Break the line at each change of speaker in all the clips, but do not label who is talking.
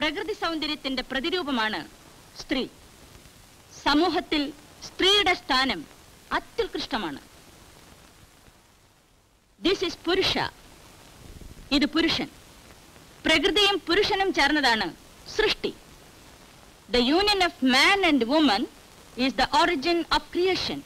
പ്രകൃതി സൗന്ദര്യത്തിന്റെ പ്രതിരൂപമാണ് സ്ത്രീ സമൂഹത്തിൽ സ്ത്രീയുടെ സ്ഥാനം അത്യുത്കൃഷ്ടമാണ് ദിസ് ഇസ് പുരുഷ ഇത് പുരുഷൻ പ്രകൃതിയും പുരുഷനും ചേർന്നതാണ് സൃഷ്ടി the union of man and woman is the origin of creation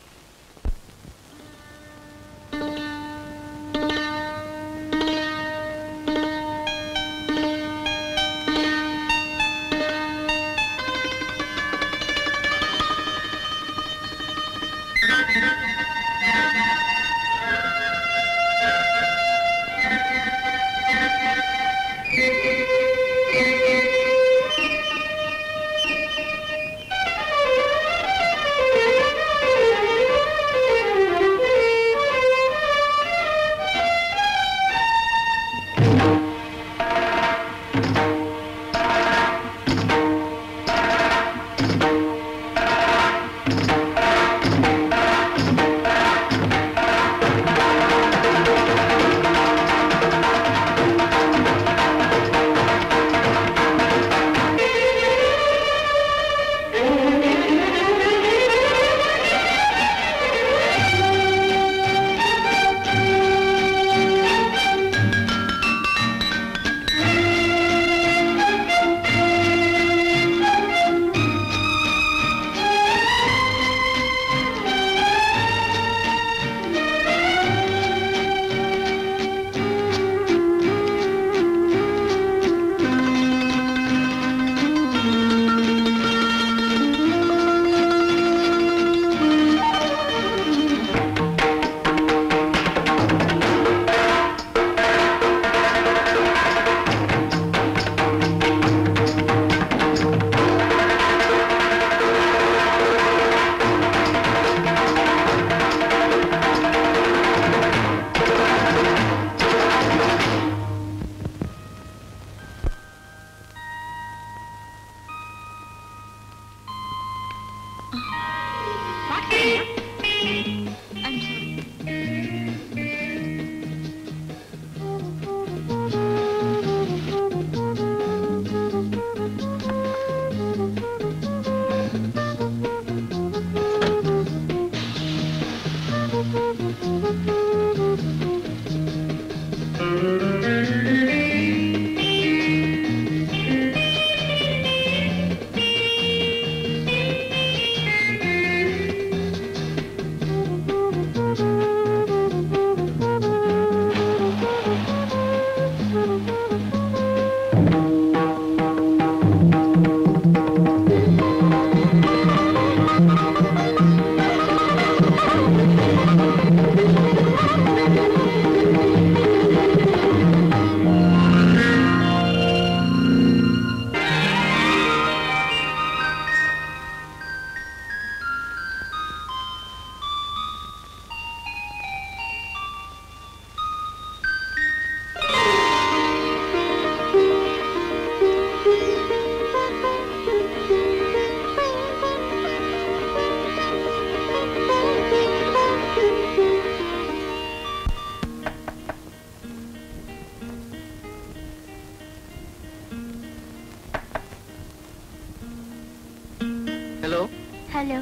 Hello.
Hello.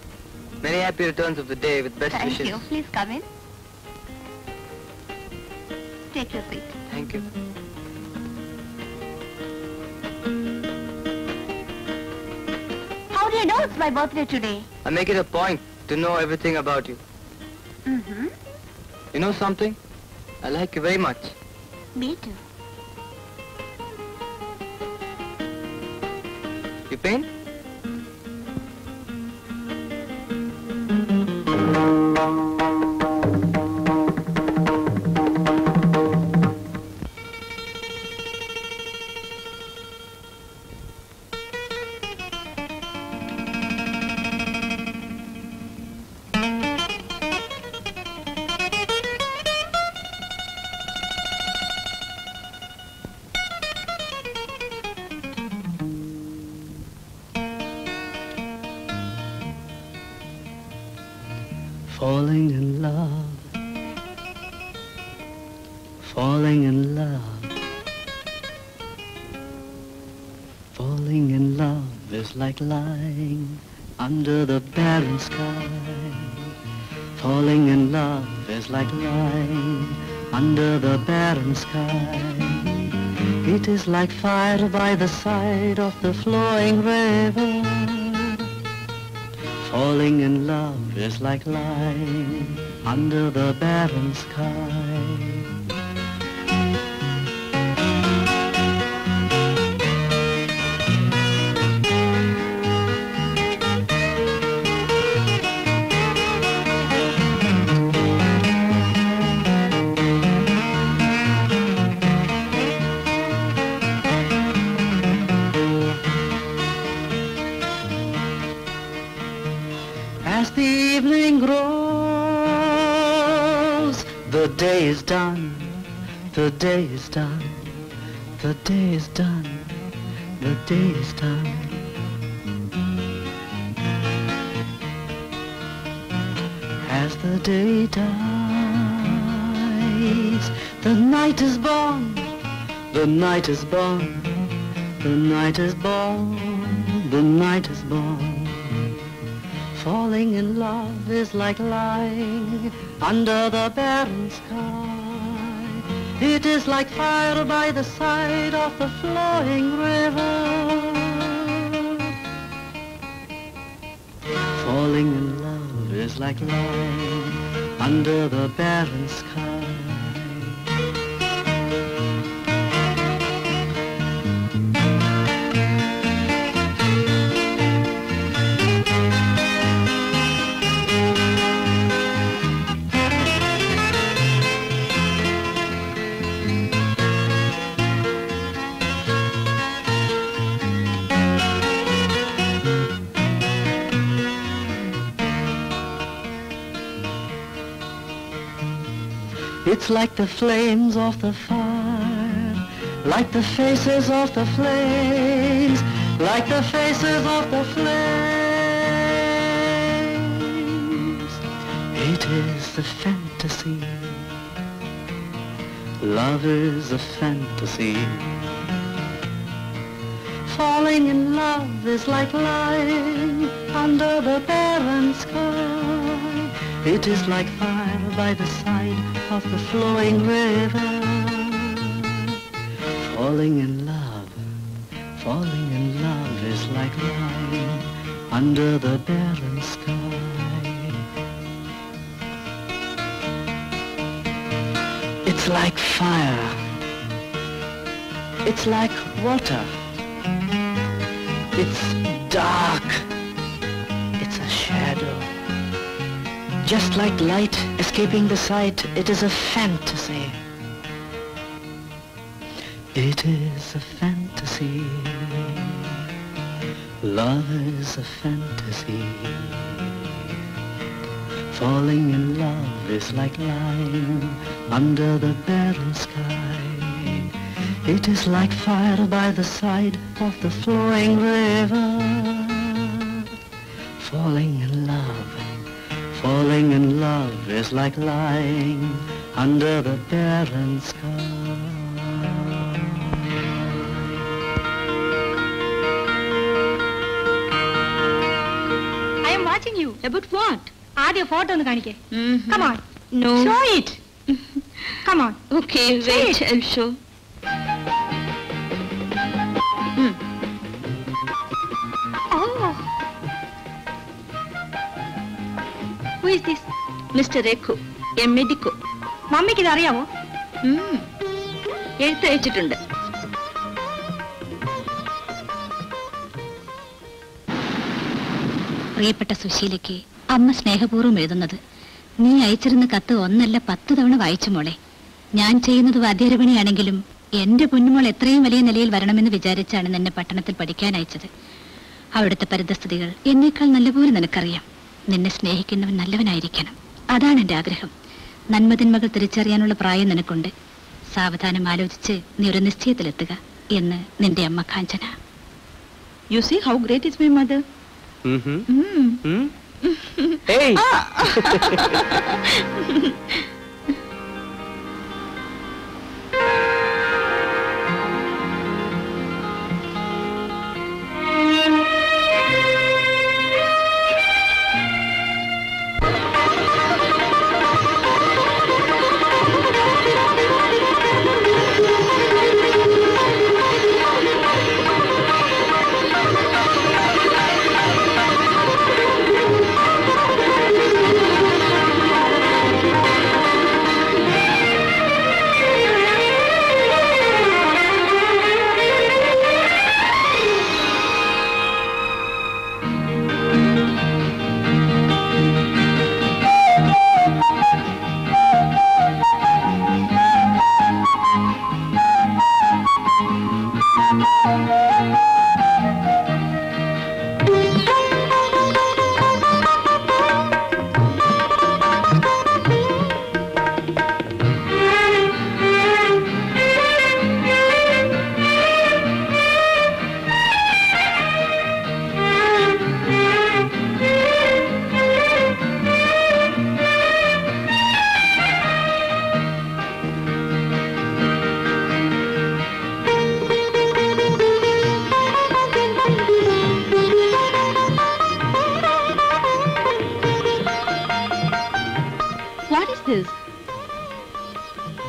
Many happy returns of the day with best
Thank
wishes.
you. Please come in. Take your seat.
Thank you.
How do you know it's my birthday today?
I make it a point to know everything about you.
Mm-hmm.
You know something? I like you very much.
Me too.
You paint?
Falling in love. Falling in love. is like lying under the barren sky. Falling in love is like lying under the barren sky. It is like fire by the side of the flowing river. Falling in love is like lying under the barren sky. As the evening grows, the day is done, the day is done, the day is done, the day is done. As the day dies, the night is born, the night is born, the night is born, the night is born. Falling in love is like lying under the barren sky. It is like fire by the side of the flowing river. Falling in love is like lying under the barren sky. It's like the flames of the fire, like the faces of the flames, like the faces of the flames. It is the fantasy. Love is a fantasy. Falling in love is like lying under the barren sky. It is like fire by the side of the flowing river. Falling in love, falling in love is like lying under the barren sky. It's like fire. It's like water. It's dark. It's a shadow. Just like light escaping the sight, it is a fantasy. It is a fantasy. Love is a fantasy. Falling in love is like lying under the barren sky. It is like fire by the side of the flowing river. Falling in love, falling in love is like lying under the barren sky.
I'm watching you
About what?
ആദ്യം ഫോട്ടോ ഒന്ന് കാണിക്കേ
Mhm.
Come on
No.
Show it come on
Okay, wait, I'll show. Hmm.
Oh who is this
Mr. Rekhu, a medico.
മമ്മിക്ക് ഇത് അറിയാമോ
ഉം. എഴുത്തയച്ചിട്ടുണ്ട് പ്രിയപ്പെട്ട സുശീലയ്ക്ക് അമ്മ സ്നേഹപൂർവ്വം എഴുതുന്നത് നീ അയച്ചിരുന്ന കത്ത് ഒന്നല്ല പത്ത് തവണ വായിച്ചു മോളെ ഞാൻ ചെയ്യുന്നത് വാദ്യാരപണിയാണെങ്കിലും എന്റെ പൊന്നുമോൾ എത്രയും വലിയ നിലയിൽ വരണമെന്ന് വിചാരിച്ചാണ് നിന്നെ പട്ടണത്തിൽ പഠിക്കാൻ അയച്ചത് അവിടുത്തെ പരിതസ്ഥിതികൾ എന്നേക്കാൾ നല്ലപോലെ നിനക്കറിയാം നിന്നെ സ്നേഹിക്കുന്നവൻ നല്ലവനായിരിക്കണം അതാണ് എന്റെ ആഗ്രഹം നന്മതിന്മകൾ തിരിച്ചറിയാനുള്ള പ്രായം നിനക്കുണ്ട് സാവധാനം ആലോചിച്ച് നീ ഒരു നിശ്ചയത്തിലെത്തുക എന്ന് നിന്റെ അമ്മ Kanchana you see how great is my mother
Mm-hmm. Hmm? hey!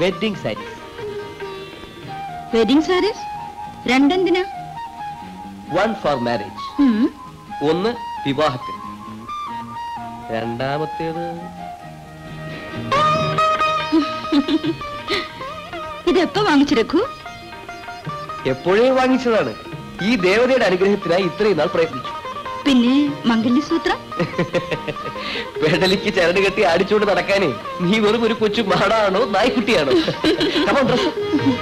Wedding saris
wedding saris രണ്ടെന്തിനാ
വൺ ഫോർ മാരേജ്
ഉം.
ഒന്ന് വിവാഹത്തിന് രണ്ടാമത്തേത്
ഇത് എപ്പോ വാങ്ങിച്ചു രഘു
എപ്പോഴേ വാങ്ങിച്ചതാണ് ഈ ദേവതയുടെ അനുഗ്രഹത്തിനായി ഇത്രയും നാൾ പ്രയത്നിച്ചു
പിന്നെ മംഗല്യസൂത്രം
പെടലിക്ക് ചരട് കെട്ടി അടിച്ചുകൊണ്ട് നടക്കാനേ നീ വെറും ഒരു കൊച്ചു മാടാണോ നായ്ക്കുട്ടിയാണോ Come on, dress up.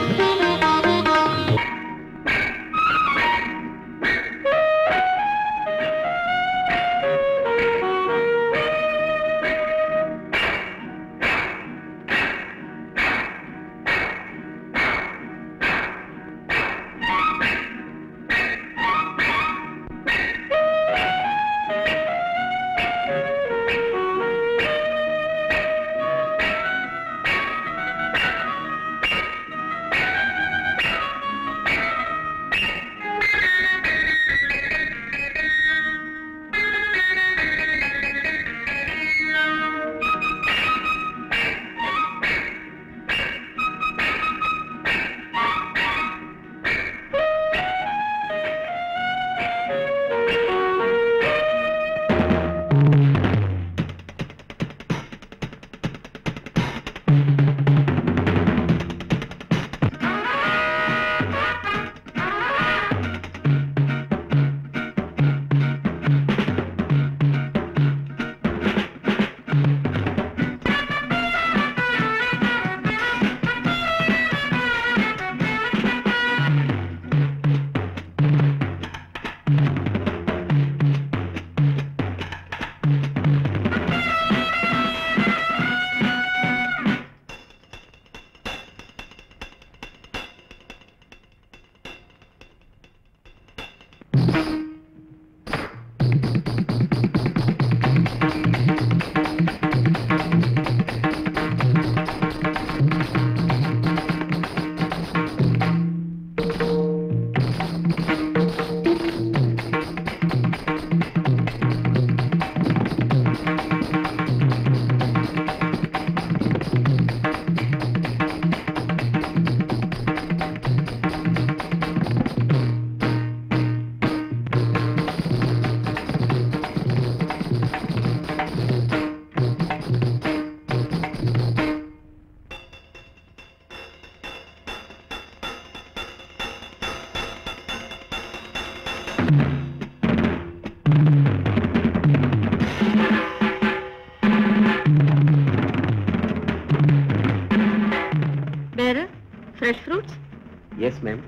വേറെ fresh fruits
yes ma'am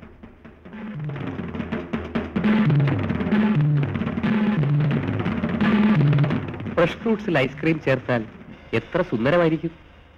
fresh ഫ്രൂട്ട്സിൽ ഐസ്ക്രീം ചേർത്താൽ എത്ര സുന്ദരമായിരിക്കും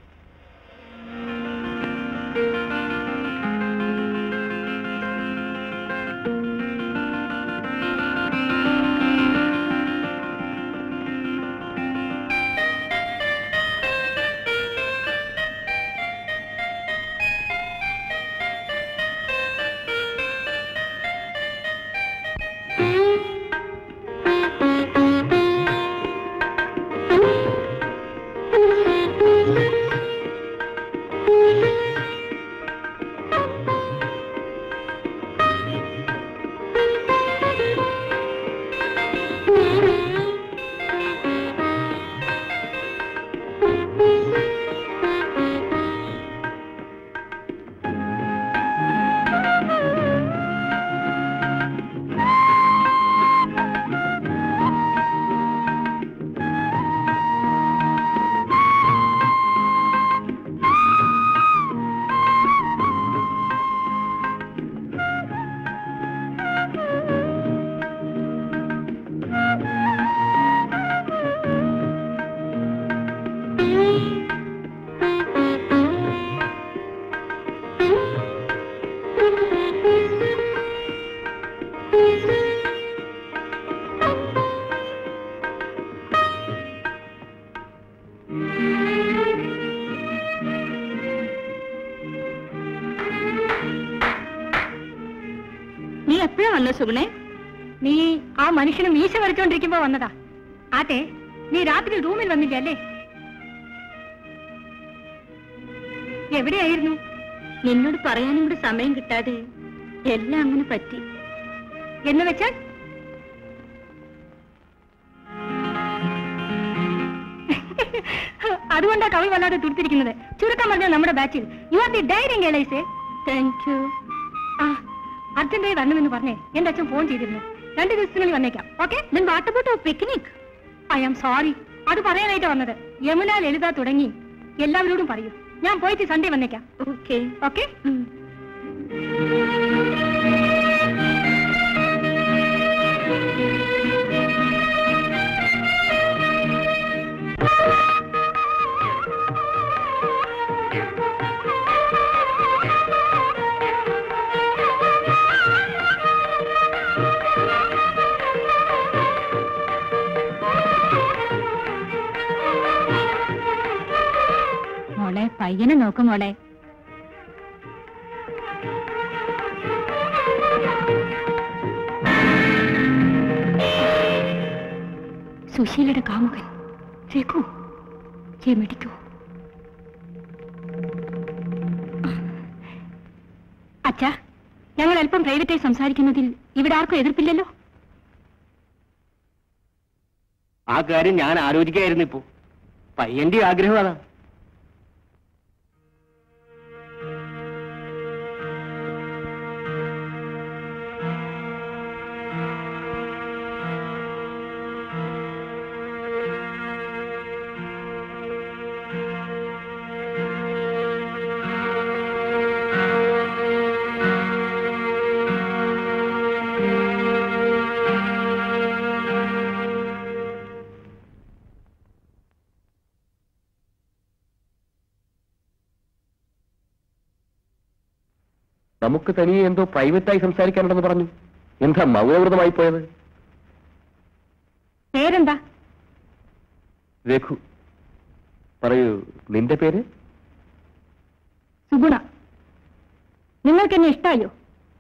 നീ എപ്പോഴാ വന്നു സുഗുണേ
നീ ആ മനുഷ്യന് മീശ വരച്ചോണ്ടിരിക്കുമ്പോ വന്നതാ ആട്ടെ നീ രാത്രി റൂമിൽ വന്നില്ല അല്ലേ എവിടെയായിരുന്നു
നിന്നോട് പറയാനും കൂടി സമയം കിട്ടാതെ എല്ലാം അങ്ങനെ പറ്റി
എന്ന് വെച്ചാൽ അതുകൊണ്ടാ കവി വല്ലാതെ തുടുത്തിരിക്കുന്നത് ചുരുക്കം പറഞ്ഞ നമ്മുടെ ബാച്ചിൽ യു ആർ ദി ഡൈറിംഗ് എലൈസേ
താങ്ക് യു
ആ അർജന്റായി വരണമെന്ന് പറഞ്ഞേ എന്റെ അച്ഛൻ ഫോൺ ചെയ്തിരുന്നു രണ്ട് ദിവസത്തിനുള്ളിൽ വന്നേക്കാം okay
then what about picnic
I am sorry അത് പറയാനായിട്ട് വന്നത് യമുന ലളിത തുടങ്ങി എല്ലാവരോടും പറയൂ ഞാൻ പോയിട്ട് സൺഡേ വന്നേക്കാം
ഓക്കെ
ഓക്കെ
മോളെ പയ്യനെ നോക്കും മോളെ
സുശീലയുടെ കാമുകൻ രഘു ചെമിടിക്കൂ അച്ഛാ ഞങ്ങൾ അല്പം പ്രൈവറ്റായി സംസാരിക്കുന്നതിൽ ഇവിടെ ആർക്കും എതിർപ്പില്ലല്ലോ
ആ കാര്യം ഞാൻ ആലോചിക്കായിരുന്നു ഇപ്പോ പയ്യന്റെ ആഗ്രഹം അതാ നമുക്ക് തനിയെ എന്തോ പ്രൈവറ്റായി സംസാരിക്കാനുണ്ടെന്ന് പറഞ്ഞു എന്താ മൗനവ്രതമായി പോയത്
പേരെന്താ
രഘു പറയൂ നിന്റെ പേര്
സുഗുണ നിങ്ങൾക്ക് എന്നെ ഇഷ്ടായോ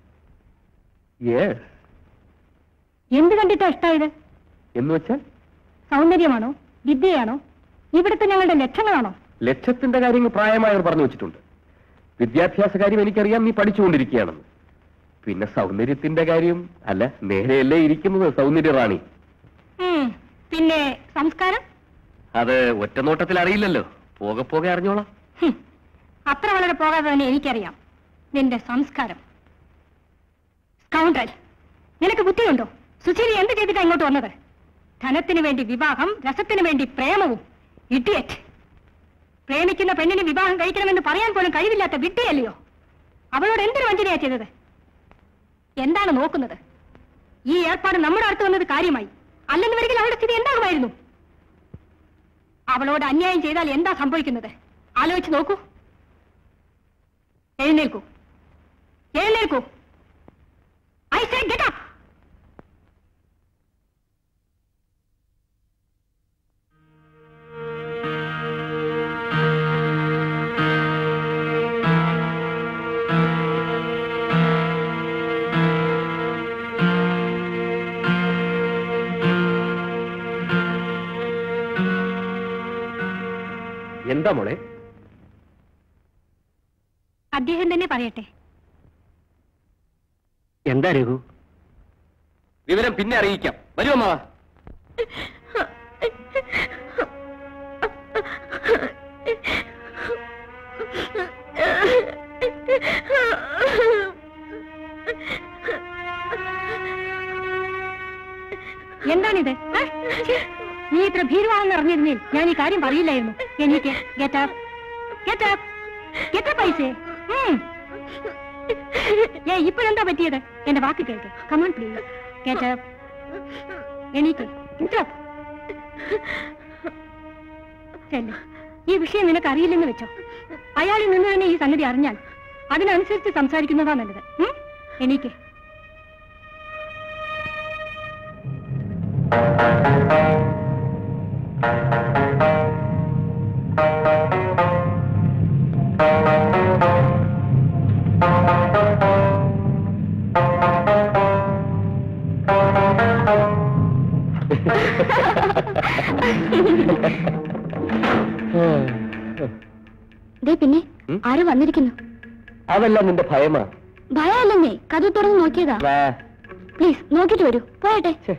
യെസ്
എന്ത് കണ്ടിട്ടാ ഇഷ്ടായത്
എന്ന് വെച്ചാൽ
സൗന്ദര്യമാണോ വിദ്യയാണോ ഇവിടുത്തെ ഞങ്ങളുടെ ലക്ഷണമാണോ
ലക്ഷ്യത്തിന്റെ കാര്യങ്ങൾ പ്രായമായവർ പറഞ്ഞു വെച്ചിട്ടുണ്ട് വിദ്യാഭ്യാസ കാര്യം എനിക്കറിയാം നീ പഠിച്ചുകൊണ്ടിരിക്കുകയാണെന്ന് പിന്നെ സൗന്ദര്യത്തിന്റെ കാര്യം അല്ല നേരെയല്ലേ ഇരിക്കുന്നത് സൗന്ദര്യ റാണി
ഉം, പിന്നെ സംസ്കാരം
അത് ഒറ്റനോട്ടത്തിൽ അറിയില്ലല്ലോ പോകെ പോകെ അറിഞ്ഞോളാം
ഹും, അത്ര വളരെ പോകാതെ തന്നെ എനിക്കറിയാം നിന്റെ സംസ്കാരം സ്കൗണ്ടൽ നിനക്ക് ബുദ്ധിയുണ്ടോ സുശീലി എന്ത് ചെയ്തിട്ടാ ഇങ്ങോട്ട് വന്നത് ധനത്തിന് വേണ്ടി വിവാഹം രസത്തിന് വേണ്ടി പ്രേമവും ഇഡിയറ്റ് പ്രേമിക്കുന്ന പെണ്ണിന് വിവാഹം കഴിക്കണമെന്ന് പറയാൻ പോലും കഴിവില്ലാത്ത വിഡ്ഢിയല്ലയോ അവളോട് എന്തൊരു വഞ്ചനയാ ചെയ്തത് എന്താണ് നോക്കുന്നത് ഈ ഏർപ്പാട് നമ്മുടെ അടുത്ത് വന്നത് കാര്യമായി അല്ലെന്ന് വരികിൽ അവളുടെ സ്ഥിതി എന്താകുമായിരുന്നു അവളോട് അന്യായം ചെയ്താൽ എന്താ സംഭവിക്കുന്നത് ആലോചിച്ച് നോക്കൂ എഴുന്നേൽക്കൂ എഴുന്നേൽക്കൂ ഐ സേ ഗെറ്റ് അപ്പ്
എന്താ മോളെ
അദ്ദേഹം തന്നെ പറയട്ടെ
എന്താ രഘു വിവരം പിന്നെ അറിയിക്കാം വരുമോ മാവ
എന്താണിത് ഏ? ഛെ, നീ ഇത്ര ഭീരുവാണെന്ന് അറിഞ്ഞിരുന്നേൽ ഞാൻ ഈ കാര്യം പറയില്ലായിരുന്നു എനിക്ക് ഗെറ്റപ്പ് ഗെറ്റപ്പ് ഗെറ്റപ്പ് ഐസേ ഏ ഇപ്പോഴെന്താ പറ്റിയത് എന്റെ വാക്ക് കേൾക്ക് കമോൺ പ്ലീസ് ഗെറ്റപ്പ് എനിക്ക് ഗെറ്റപ്പ് ചെല്ല് ഈ വിഷയം നിനക്ക് അറിയില്ലെന്ന് വെച്ചോ അയാളിൽ നിന്ന് തന്നെ ഈ സംഗതി അറിഞ്ഞാൽ അതിനനുസരിച്ച് സംസാരിക്കുന്നതാ നല്ലത് ഉം? എനിക്ക്
ദേ പിന്നെ
ഉം?
ആരോ
വന്നിരിക്കുന്നു
അതല്ല നിന്റെ ഭയമാ
ഭയമല്ലെന്നേ കഥ തുറന്ന് നോക്കിയതാ
വാ.
പ്ലീസ് നോക്കിട്ട് വരൂ പോയട്ടെ
ഛെ.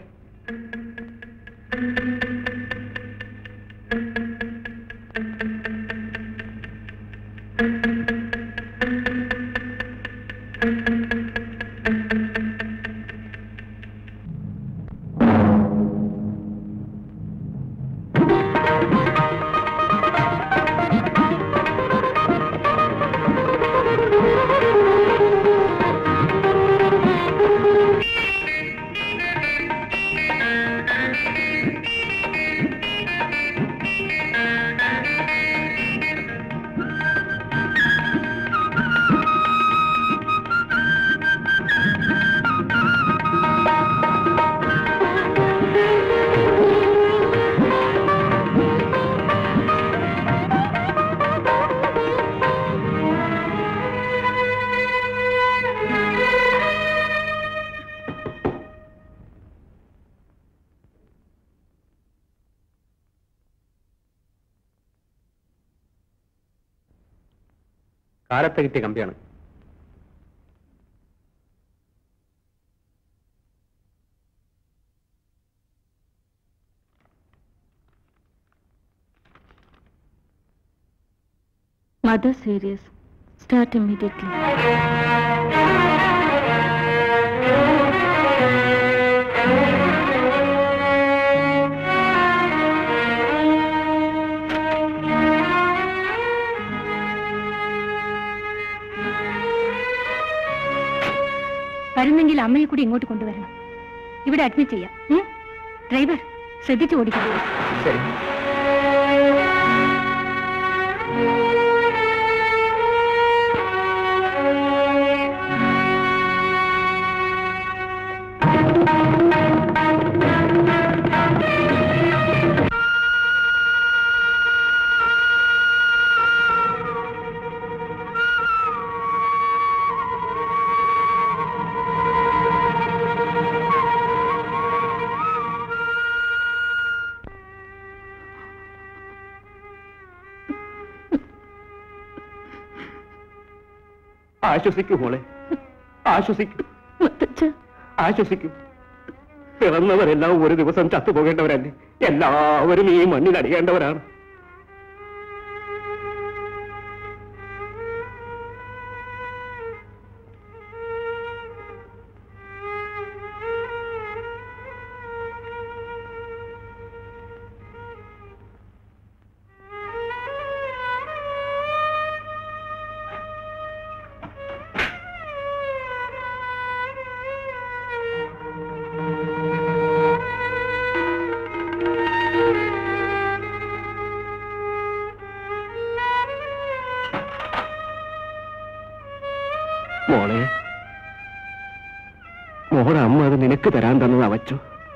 കാലത്ത് കിട്ടിയ കമ്പിയാണ്
മദർ സീരിയസ് സ്റ്റാർട്ട് ഇമ്മീഡിയറ്റ്ലി വരുന്നെങ്കിൽ അമ്മയെ കൂടി ഇങ്ങോട്ട് കൊണ്ടുവരണം ഇവിടെ അഡ്മിറ്റ് ചെയ്യാം ഉം? ഡ്രൈവർ ശ്രദ്ധിച്ചു ഓടിക്കുന്നു
ശരി ആശ്വസിക്കൂ മോളെ ആശ്വസിക്കൂ ആശ്വസിക്കൂ പിറന്നവരെല്ലാം ഒരു ദിവസം ചത്തുപോകേണ്ടവരല്ലേ എല്ലാവരും ഈ മണ്ണിൽ അടിയേണ്ടവരാണ് മോളെ മോടെ അമ്മ അത് നിനക്ക് തരാൻ തന്നതാ വച്ചു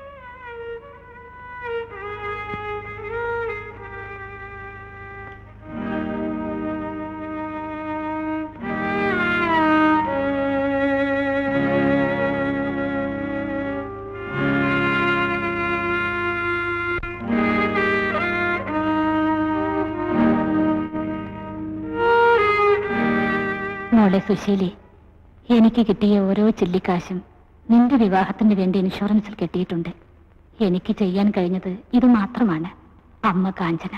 മോളെ സുശീലി എനിക്ക് കിട്ടിയ ഓരോ ചില്ലിക്കാശും നിന്റെ വിവാഹത്തിന് വേണ്ടി ഇൻഷുറൻസിൽ കെട്ടിയിട്ടുണ്ട് എനിക്ക് ചെയ്യാൻ കഴിഞ്ഞത് ഇത് മാത്രമാണ് അമ്മ കാഞ്ചന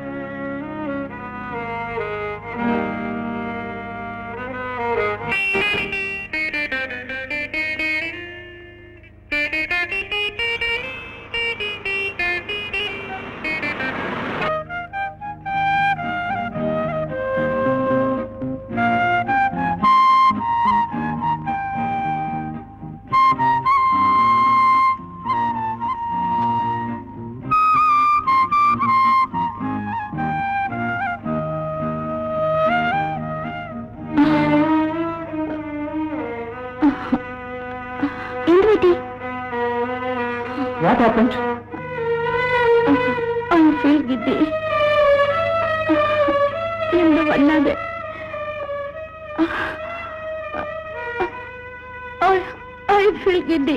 എന്ത് പറ്റി
what happened
I feel giddy എന്തോ വല്ലാതെ I feel giddy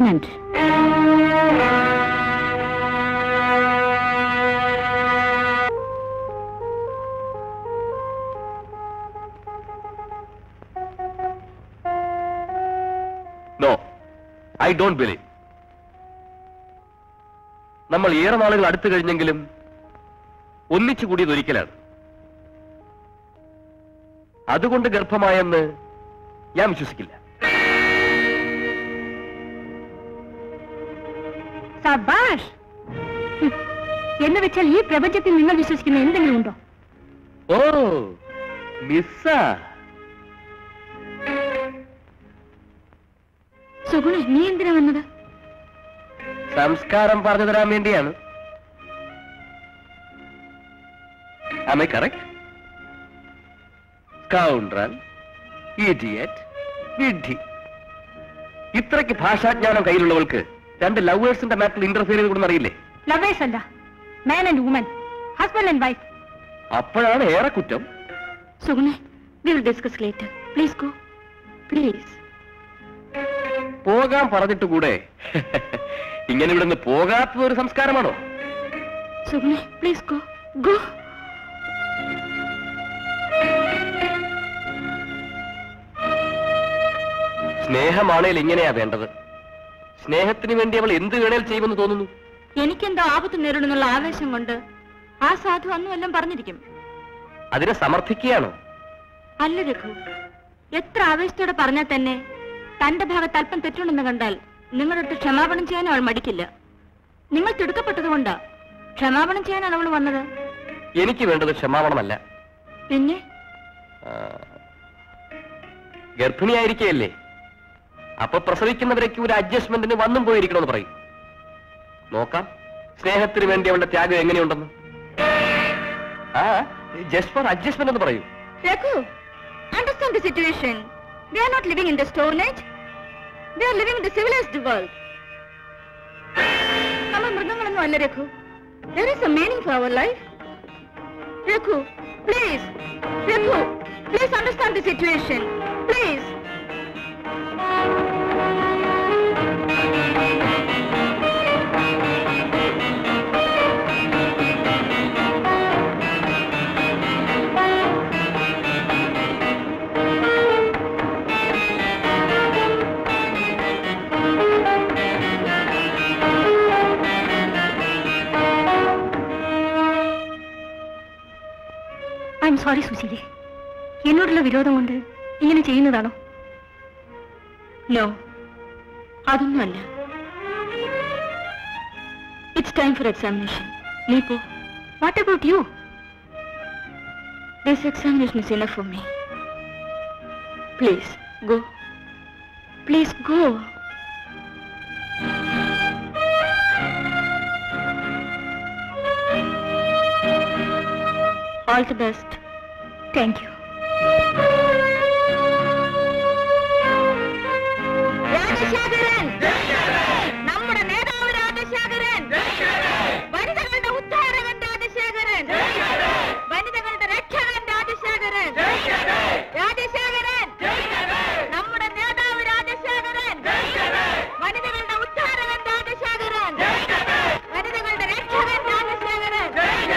pregnant.
No I don't believe നമ്മൾ ഏറെ നാളുകൾ അടുത്തു കഴിഞ്ഞെങ്കിലും ഒന്നിച്ചു കൂടിയത് ഒരിക്കലാണ് അതുകൊണ്ട് ഗർഭമായെന്ന് ഞാൻ വിശ്വസിക്കില്ല
സബാഷ് ഹും. എന്ന് വെച്ചാൽ ഈ പ്രപഞ്ചത്തിൽ നിങ്ങൾ വിശ്വസിക്കുന്ന എന്തെങ്കിലും ഉണ്ടോ
ഓ മിസ്സാ
സുഗുണ നീ എന്തിനാ വന്നത്
സംസ്കാരം പറഞ്ഞു തരാൻ വേണ്ടിയാണ് ആമേ കറക്റ്റ് കൗണ്ടറൽ ഇഡിയറ്റ് വിഡ്ഢി ഇത്രയ്ക്ക് ഭാഷാജ്ഞാനം കയ്യിലുള്ളവൾക്ക് രണ്ട് ലവേഴ്സിന്റെ മാറ്റിൽ ഇന്റർഫിയർ ചെയ്ത് കൊടുന്ന് അറിയില്ലേ
ലവേഴ്സ് അല്ല man and woman husband and wife
അപ്പോഴാണ് ഏറെ കുറ്റം
Suguna we will discuss later please go please
പോകാൻ പറഞ്ഞിട്ട് കൂടെ ഇങ്ങനെ ഇവിടുന്ന് പോകാത്തത് ഒരു സംസ്കാരമാണോ
സുഗുണ പ്ലീസ് ഗോ ഗോ
സ്നേഹമാണേൽ ഇങ്ങനെയാ വേണ്ടത് സ്നേഹത്തിന് വേണ്ടി അവൾ എന്ത് വേണേൽ ചെയ്യുമെന്ന് തോന്നുന്നു
എനിക്കെന്തോ ആപത്ത് നേരിടുന്നുള്ള ആവേശം കൊണ്ട് ആ സാധു അന്നും എല്ലാം പറഞ്ഞിരിക്കും
അതിനെ സമർത്ഥിക്കുകയാണോ
അല്ല രഘു എത്ര ആവേശത്തോടെ പറഞ്ഞാൽ തന്നെ തന്റെ ഭാഗത്ത് അല്പം തെറ്റുണ്ടെന്ന് കണ്ടാൽ നിങ്ങളുടെ അടുത്ത് ക്ഷമാപണം ചെയ്യാൻ അവൾ മടിക്കില്ല നിങ്ങൾ തിടുക്കപ്പെട്ടതുകൊണ്ടാ ക്ഷമാപണം ചെയ്യാനാണ് അവൾ വന്നത്
എനിക്ക് വേണ്ടത് ക്ഷമാപണമല്ല
പിന്നെ
ആ, ഗർഭിണിയായിരിക്കയല്ലേ അപ്പൊ പ്രസവിക്കുന്നവരേക്ക് ഒരു അഡ്ജസ്റ്റ്മെന്റിന് വന്നും പോയിരിക്കണമെന്ന് പറയും നോക്കാം സ്നേഹത്തിന് വേണ്ടി അവളുടെ ത്യാഗം എങ്ങനെയുണ്ടെന്ന് ആ ജസ്റ്റ് ഫോർ അഡ്ജസ്റ്റ്മെന്റ് എന്ന് പറയൂ
Raghu understand the situation we are not living in the stone age we are living in the civilised world നമ്മൾ മൃഗങ്ങളൊന്നും അല്ല Raghu there is a meaning for our life Raghu please Raghu please understand the situation please
I am sorry Susheeli എന്നോടുള്ള വിരോധം കൊണ്ട് ഇങ്ങനെ ചെയ്യുന്നതാണോ
no അതൊന്നുമല്ല it's time for examination നീ പോ
what about you
this examination is enough for me please go please go all the best
thank you
Rajasekharan നമ്മുടെ നേതാവ് രാജശേഖരൻ വനിതകളുടെ ഉദ്ധാരകൻ രാജശേഖരൻ വനിതകളുടെ രക്ഷകൻ രാജശേഖരൻ രാജശേഖരൻ നമ്മുടെ നേതാവ് രാജശേഖരൻ വനിതകളുടെ ഉദ്ധാരകൻ രാജശേഖരൻ വനിതകളുടെ രക്ഷകൻ രാജശേഖരൻ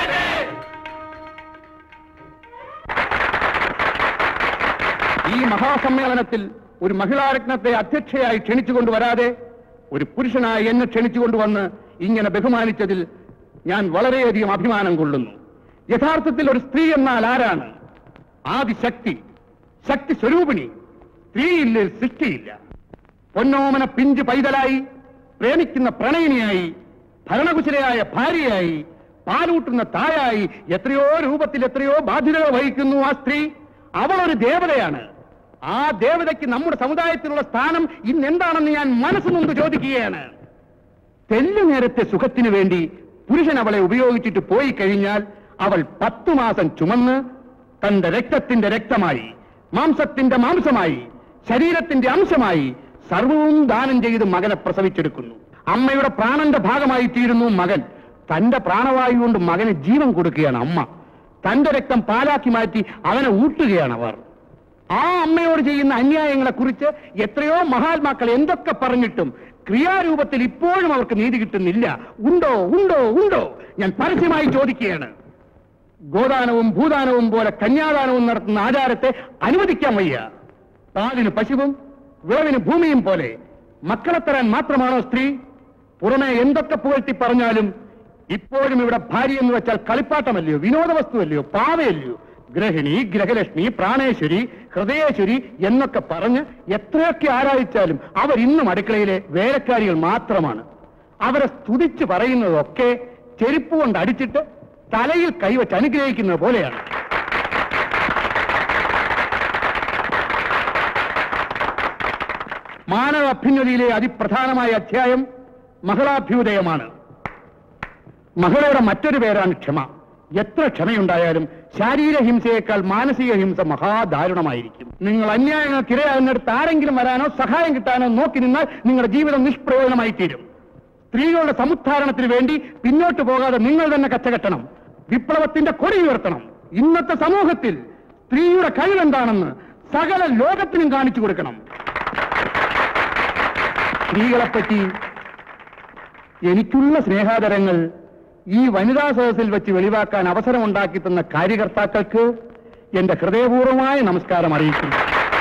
ഈ മഹാസമ്മേളനത്തിൽ ഒരു മഹിളാരത്നത്തെ അധ്യക്ഷയായി ക്ഷണിച്ചുകൊണ്ട് വരാതെ ഒരു പുരുഷനായി എന്നെ ക്ഷണിച്ചുകൊണ്ടുവന്ന് ഇങ്ങനെ ബഹുമാനിച്ചതിൽ ഞാൻ വളരെയധികം അഭിമാനം കൊള്ളുന്നു യഥാർത്ഥത്തിൽ ഒരു സ്ത്രീ എന്നാൽ ആരാണ് ആദിശക്തി ശക്തി സ്വരൂപിണി സ്ത്രീയില്ല സൃഷ്ടിയില്ല പൊന്നോമന പിഞ്ചു പൈതലായി പ്രേമിക്കുന്ന പ്രണയിനിയായി ഭരണകുശലയായ ഭാര്യയായി പാലൂട്ടുന്ന തായായി എത്രയോ രൂപത്തിൽ എത്രയോ ബാധ്യതകൾ വഹിക്കുന്നു ആ സ്ത്രീ അവൾ ഒരു ദേവതയാണ് ആ ദേവതയ്ക്ക് നമ്മുടെ സമുദായത്തിലുള്ള സ്ഥാനം ഇന്ന് എന്താണെന്ന് ഞാൻ മനസ്സ് മുമ്പ് ചോദിക്കുകയാണ് തെല്ലു നേരത്തെ സുഖത്തിനു വേണ്ടി പുരുഷൻ അവളെ ഉപയോഗിച്ചിട്ട് പോയി കഴിഞ്ഞാൽ അവൾ പത്തു മാസം ചുമന്ന് തന്റെ രക്തത്തിന്റെ രക്തമായി മാംസത്തിന്റെ മാംസമായി ശരീരത്തിന്റെ അംശമായി സർവവും ദാനം ചെയ്ത് മകനെ പ്രസവിച്ചെടുക്കുന്നു അമ്മയുടെ പ്രാണന്റെ ഭാഗമായി തീരുന്നു മകൻ തന്റെ പ്രാണവായു കൊണ്ട് മകന് ജീവൻ കൊടുക്കുകയാണ് അമ്മ തന്റെ രക്തം പാലാക്കി മാറ്റി അവനെ ഊട്ടുകയാണ് അവർ ആ അമ്മയോട് ചെയ്യുന്ന അന്യായങ്ങളെ കുറിച്ച് എത്രയോ മഹാത്മാക്കൾ എന്തൊക്കെ പറഞ്ഞിട്ടും ക്രിയാരൂപത്തിൽ ഇപ്പോഴും അവർക്ക് നീതി കിട്ടുന്നില്ല ഉണ്ടോ ഉണ്ടോ ഉണ്ടോ ഞാൻ പരസ്യമായി ചോദിക്കുകയാണ് ഗോദാനവും ഭൂദാനവും പോലെ കന്യാദാനവും നടത്തുന്ന ആചാരത്തെ അനുവദിക്കാൻ വയ്യ പാലിന് പശുവും വിളവിന് ഭൂമിയും പോലെ മക്കളെ തരാൻ മാത്രമാണോ സ്ത്രീ പുറമെ എന്തൊക്കെ പുകഴ്ത്തി പറഞ്ഞാലും ഇപ്പോഴും ഇവിടെ ഭാര്യ എന്ന് വെച്ചാൽ കളിപ്പാട്ടമല്ലയോ വിനോദ വസ്തുവല്ലയോ പാവയല്ലയോ ഗ്രഹിണി ഗ്രഹലക്ഷ്മി പ്രാണേശ്വരി ഹൃദയേശ്വരി എന്നൊക്കെ പറഞ്ഞ് എത്രയൊക്കെ ആരാധിച്ചാലും അവർ ഇന്നും അടുക്കളയിലെ വേലക്കാരികൾ മാത്രമാണ് അവരെ സ്തുതിച്ച് പറയുന്നതൊക്കെ ചെരുപ്പ് കൊണ്ട് അടിച്ചിട്ട് തലയിൽ കൈവച്ച് അനുഗ്രഹിക്കുന്നത് പോലെയാണ് മാനവ അഭ്യുന്നതിയിലെ അതിപ്രധാനമായ അധ്യായം മഹിളാഭ്യുദയമാണ് മഹിളയുടെ മറ്റൊരു പേരാണ് ക്ഷമ എത്ര ക്ഷമയുണ്ടായാലും ശാരീരിക ഹിംസയേക്കാൾ മാനസിക ഹിംസ മഹാദാരുണമായിരിക്കും നിങ്ങൾ അന്യായങ്ങൾക്ക് ഇരയാകുന്നിടത്ത് ആരെങ്കിലും വരാനോ സഹായം കിട്ടാനോ നോക്കി നിന്നാൽ നിങ്ങളുടെ ജീവിതം നിഷ്പ്രയോജനമായി തീരും സ്ത്രീകളുടെ സമുദ്ധാരണത്തിന് വേണ്ടി പിന്നോട്ട് പോകാതെ നിങ്ങൾ തന്നെ കച്ചകെട്ടണം വിപ്ലവത്തിന്റെ കൊടി ഉയർത്തണം ഇന്നത്തെ സമൂഹത്തിൽ സ്ത്രീയുടെ കഴിവെന്താണെന്ന് സകല ലോകത്തിനും കാണിച്ചു കൊടുക്കണം സ്ത്രീകളെപ്പറ്റി എനിക്കുള്ള സ്നേഹാദരങ്ങൾ ഈ വനിതാ സദസ്സിൽ വെച്ച് വെളിവാക്കാൻ അവസരമുണ്ടാക്കി തന്ന കാര്യകർത്താക്കൾക്ക് എന്റെ ഹൃദയപൂർവമായ നമസ്കാരം അറിയിക്കുന്നു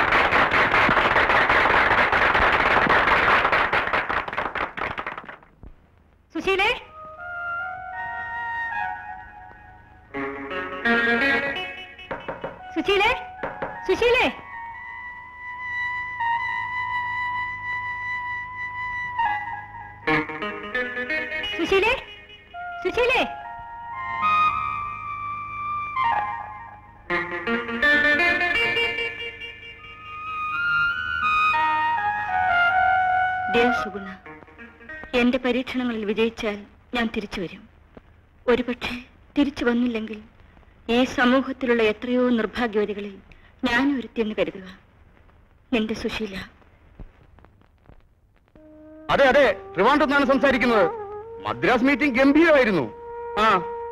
സുശീലേ സുശീലേ സുശീലേ സുശീലേ സുശീലേ
ഡിയർ സുഗുണ എന്റെ പരീക്ഷണങ്ങളിൽ വിജയിച്ചാൽ ഞാൻ തിരിച്ചു വരും ഒരുപക്ഷെ തിരിച്ചു വന്നില്ലെങ്കിൽ ഈ സമൂഹത്തിലുള്ള എത്രയോ നിർഭാഗ്യവതികളിൽ ഞാൻ ഒരുത്തിയെന്ന് കരുതുക നിന്റെ സുശീല
അതെ അതെ ട്രിവാൻഡ്രത്താണ് സംസാരിക്കുന്നത് മദ്രാസ് മീറ്റിംഗ് ഗംഭീരമായിരുന്നു ആ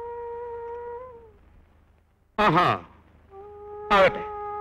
ആഹാ ആകട്ടെ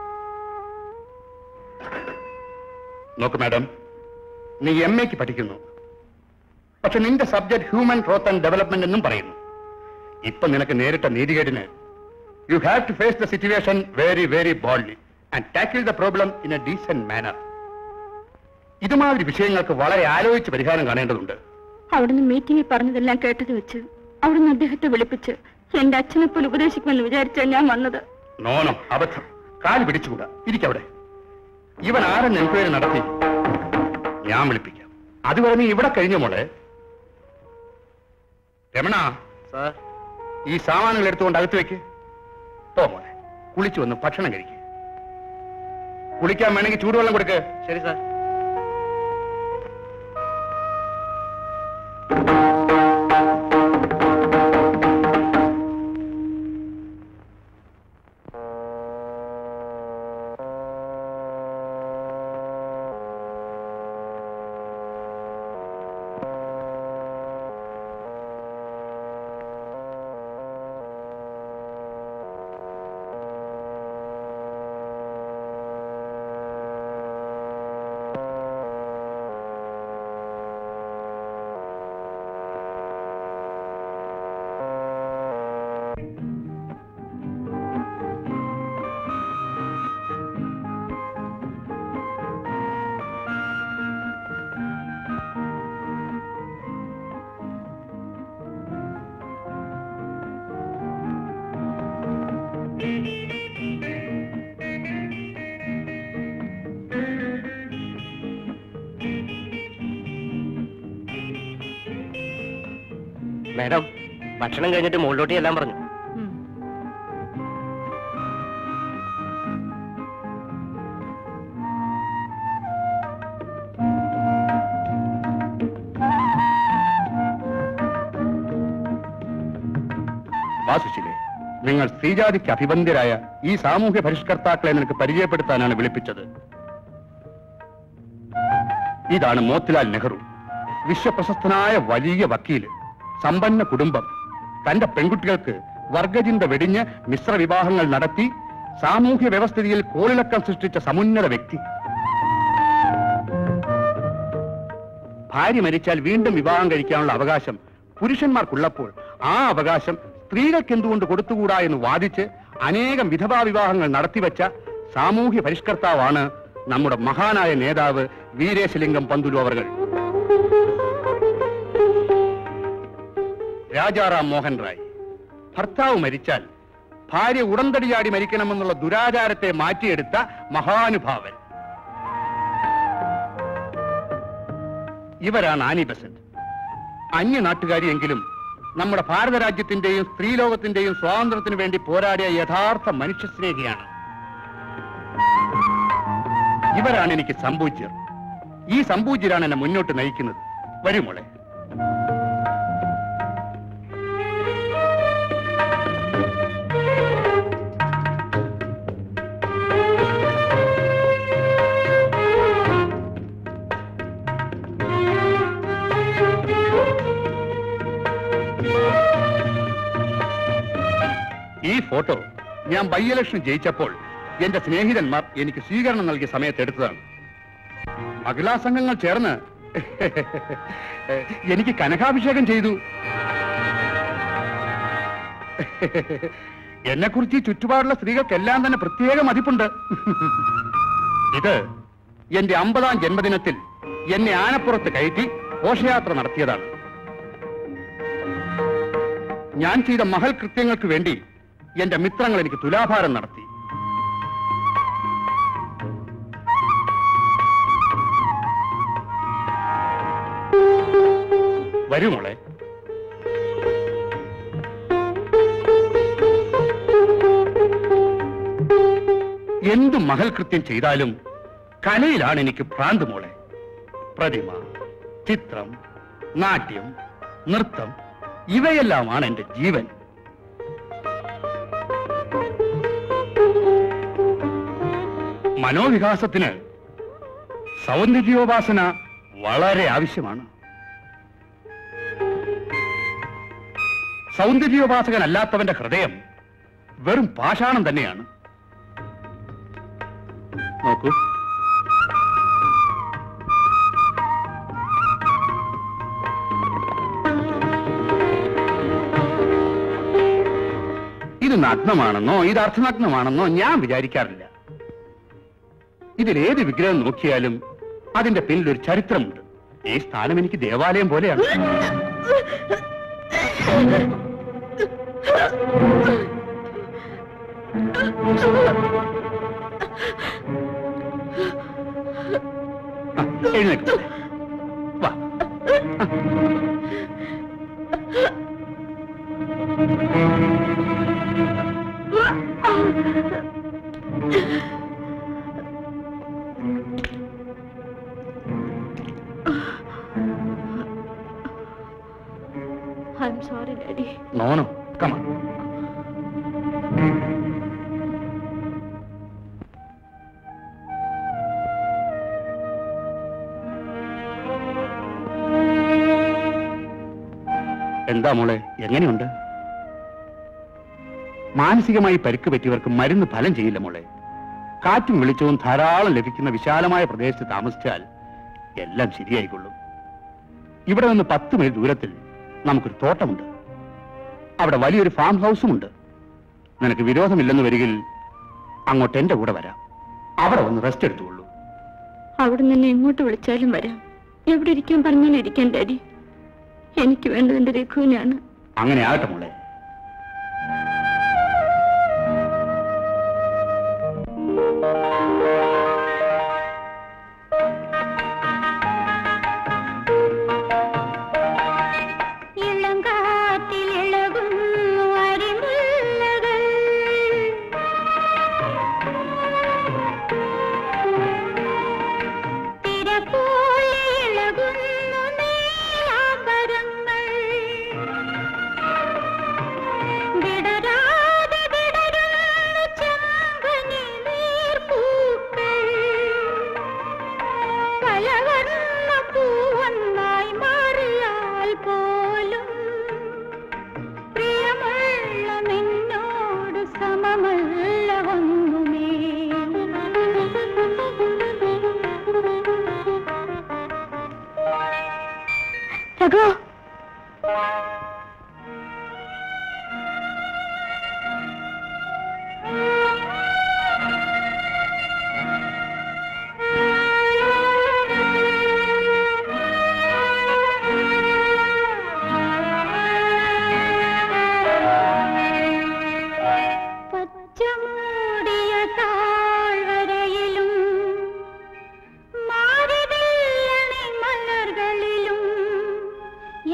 നോക്ക് മാഡം നീ എം എക്ക് പഠിക്കുന്നു പക്ഷെ നിന്റെ subject human growth and development എന്നും പറയുന്നു ഇപ്പൊ നിനക്ക് നേരിട്ട നീതികേടിന് you have to face the situation very very boldly and tackle the problem in a decent manner ഇതുമാതിരി വിഷയങ്ങൾക്ക് വളരെ ആലോചിച്ച് പരിഹാരം കാണേണ്ടതുണ്ട്
അവിടുന്ന് മീറ്റിംഗിൽ പറഞ്ഞതെല്ലാം കേട്ടത് വെച്ച് അവിടുന്ന് അദ്ദേഹത്തെ വിളിപ്പിച്ച് എന്റെ അച്ഛനെ പോലെ ഉപദേശിക്കുമെന്ന് വിചാരിച്ചാൽ ഞാൻ വന്നത്
നോണം അബദ്ധം കാല് പിടിച്ചുകൂടാ ഇരിക്കവിടെ ഇവൻ ആരെന്ന് എൻക്വയറി നടത്തി ഞാൻ വിളിപ്പിക്കാം അതുവരെ നീ ഇവിടെ കഴിഞ്ഞ മോളെ രമണ
സാർ
ഈ സാമാനുകൾ എടുത്തുകൊണ്ട് അകത്ത് വെക്ക് പോ മോളെ കുളിച്ചു വന്ന് ഭക്ഷണം കഴിക്ക് കുളിക്കാൻ വേണമെങ്കിൽ ചൂടുവെള്ളം കൊടുക്ക്
ശരി സാർ മാഡം ഭക്ഷണം കഴിഞ്ഞിട്ട് മുകളിലോട്ട് എല്ലാം പറഞ്ഞു
വാസുശിലെ നിങ്ങൾ സ്ത്രീജാതിക്ക് അഭിബന്ധ്യരായ ഈ സാമൂഹ്യ പരിഷ്കർത്താക്കളെ നിനക്ക് പരിചയപ്പെടുത്താനാണ് വിളിപ്പിച്ചത് ഇതാണ് മോത്തിലാൽ നെഹ്റു വിശ്വപ്രശസ്തനായ വലിയ വക്കീല് സമ്പന്ന കുടുംബം തന്റെ പെൺകുട്ടികൾക്ക് വർഗചിന്ത വെടിഞ്ഞ് മിശ്ര വിവാഹങ്ങൾ നടത്തി സാമൂഹ്യ വ്യവസ്ഥിതിയിൽ കോളിളക്കം സൃഷ്ടിച്ച സമുന്നത വ്യക്തി ഭാര്യ മരിച്ചാൽ വീണ്ടും വിവാഹം കഴിക്കാനുള്ള അവകാശം പുരുഷന്മാർക്കുള്ളപ്പോൾ ആ അവകാശം സ്ത്രീകൾക്ക് എന്തുകൊണ്ട് കൊടുത്തുകൂടാ എന്ന് വാദിച്ച് അനേകം വിധവാ വിവാഹങ്ങൾ നടത്തിവെച്ച സാമൂഹ്യ പരിഷ്കർത്താവാണ് നമ്മുടെ മഹാനായ നേതാവ് വീരേശലിംഗം പന്തുലു അവർകൾ രാജാറാം മോഹൻ റായ് ഭർത്താവ് മരിച്ചാൽ ഭാര്യ ഉടന്തടിയാടി മരിക്കണമെന്നുള്ള ദുരാചാരത്തെ മാറ്റിയെടുത്ത മഹാനുഭാവൻ ഇവരാണ് ആനി ബസന്റ് അന്യ നാട്ടുകാരിയെങ്കിലും നമ്മുടെ ഭാരത രാജ്യത്തിന്റെയും സ്ത്രീലോകത്തിന്റെയും സ്വാതന്ത്ര്യത്തിനു വേണ്ടി പോരാടിയ യഥാർത്ഥ മനുഷ്യസ്നേഹിയാണ് ഇവരാണ് എനിക്ക് സംഭൂജ്യർ ഈ സംഭൂജ്യരാണ് എന്നെ മുന്നോട്ട് നയിക്കുന്നത് വരുമോളെ ഈ ഫോട്ടോ ഞാൻ ബൈ ഇലക്ഷൻ ജയിച്ചപ്പോൾ എന്റെ സ്നേഹിതന്മാർ എനിക്ക് സ്വീകരണം നൽകിയ സമയത്ത് എടുത്തതാണ് മഹിളാ സംഘങ്ങൾ ചേർന്ന് എനിക്ക് കനകാഭിഷേകം ചെയ്തു എന്നെ കുറിച്ച് ഈ ചുറ്റുപാടുള്ള സ്ത്രീകൾക്കെല്ലാം തന്നെ പ്രത്യേക മതിപ്പുണ്ട് ഇത് എന്റെ അമ്പതാം ജന്മദിനത്തിൽ എന്നെ ആനപ്പുറത്ത് കയറ്റി ഘോഷയാത്ര നടത്തിയതാണ് ഞാൻ ചെയ്ത മഹൽ കൃത്യങ്ങൾക്ക് വേണ്ടി എന്റെ മിത്രങ്ങൾ എനിക്ക് തുലാഭാരം നടത്തി വരൂ മോളെ എന്തു മഹൽ കൃത്യം ചെയ്താലും കലയിലാണ് എനിക്ക് ഭ്രാന്ത് മോളെ പ്രതിമ ചിത്രം നാട്യം നൃത്തം ഇവയെല്ലാമാണ് എന്റെ ജീവൻ മനോവികാസത്തിന് സൗന്ദര്യോപാസന വളരെ ആവശ്യമാണ് സൗന്ദര്യോപാസകനല്ലാത്തവന്റെ ഹൃദയം വെറും പാഷാണം തന്നെയാണ് നോക്കൂ ഇത് നഗ്നമാണെന്നോ ഇത് അർത്ഥനഗ്നമാണെന്നോ ഞാൻ വിചാരിക്കാറില്ല ഇതിലേത് വിഗ്രഹം നോക്കിയാലും അതിന്റെ പിന്നിൽ ഒരു ചരിത്രമുണ്ട് ഈ സ്ഥാനം എനിക്ക് ദേവാലയം പോലെയാണ് ആ, എഴുന്നേൽക്കൂ. വാ
I'm sorry, Daddy.
No no കമാ എന്താ മോളെ എങ്ങനെയുണ്ട് മാനസികമായി പരിക്ക് പറ്റിയവർക്ക് മരുന്ന് ഫലം ചെയ്യില്ല മോളെ കാറ്റും വെളിച്ചവും ധാരാളം ലഭിക്കുന്ന വിശാലമായ പ്രദേശത്ത് താമസിച്ചാൽ എല്ലാം ശരിയായിക്കൊള്ളും ഇവിടെ നിന്ന് പത്ത് മൈൽ ദൂരത്തിൽ നമുക്കൊരു തോട്ടമുണ്ട് അവിടെ വലിയൊരു ഫാം ഹൗസുമുണ്ട് നിനക്ക് വിരോധമില്ലെന്ന് വരികിൽ അങ്ങോട്ട് എന്റെ കൂടെ വരാം അവിടെ വന്ന് റെസ്റ്റ് എടുത്തുകൊള്ളൂ
അവിടെ നിന്ന് എങ്ങോട്ട് വിളിച്ചാലും വരാം എവിടെ ഇരിക്കാൻ പറഞ്ഞാലും ഇരിക്കാൻ ഡാഡി എനിക്ക് വേണ്ടത് എന്റെ രഘുവിനാണ്
അങ്ങനെ ആകട്ടെ മോളെ
ഇളങ്കാറ്റിൽ ഇളകും അരിമുല്ലകൾ തിരപോലെ ഇളകുന്നു നീലാംബരങ്ങൾ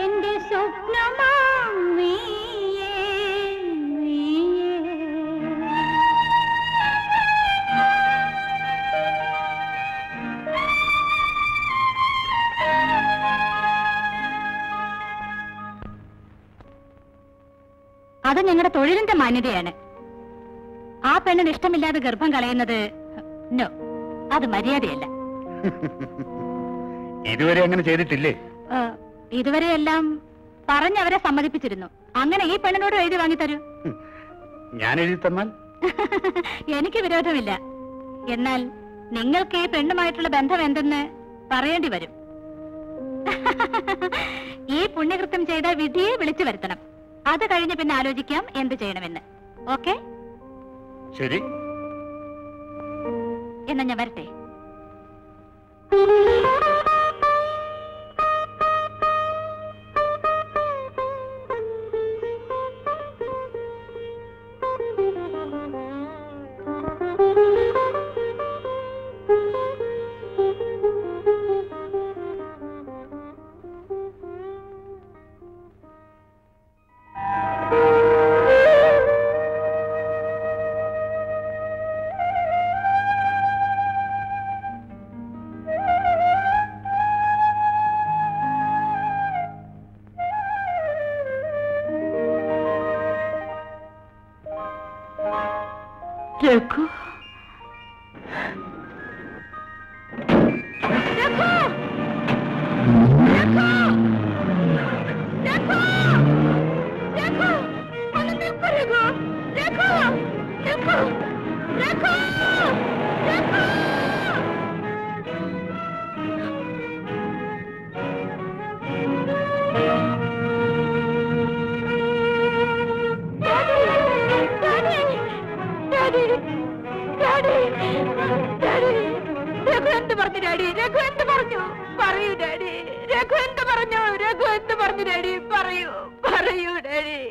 എന്റെ സ്വപ്നമാം നീയേ നീയേ അത് ഞങ്ങളുടെ തൊഴിലിന്റെ മാന്യതയാണ് ആ പെണ്ണിന് ഇഷ്ടമില്ലാതെ ഗർഭം കളയുന്നത് നോ അത് മര്യാദയല്ല
ഇതുവരെ അങ്ങനെ ചെയ്തിട്ടില്ലേ
ഏ, ഇതുവരെയെല്ലാം പറഞ്ഞവരെ സമ്മതിപ്പിച്ചിരുന്നു അങ്ങനെ ഈ പെണ്ണിനോട് എഴുതി വാങ്ങിത്തരൂ
ഞാൻ എഴുതി തന്നാൽ
എനിക്ക് വിരോധമില്ല എന്നാൽ നിങ്ങൾക്ക് ഈ പെണ്ണുമായിട്ടുള്ള ബന്ധം എന്തെന്ന് പറയേണ്ടി വരും ഈ പുണ്യകൃത്യം ചെയ്ത വിധിയെ വിളിച്ചു വരുത്തണം അത് കഴിഞ്ഞ് പിന്നെ ആലോചിക്കാം എന്ത് ചെയ്യണമെന്ന് ഓക്കെ
ശരി
എന്നാ ഞാൻ വരട്ടെ രഘു രഘു എന്ത് പറഞ്ഞു ഡാഡി രഘു എന്ത് പറഞ്ഞു പറയൂ ഡാഡി രഘു എന്ത് പറഞ്ഞു രഘു എന്ത് പറഞ്ഞു ഡാഡി പറയൂ പറയൂ ഡാഡി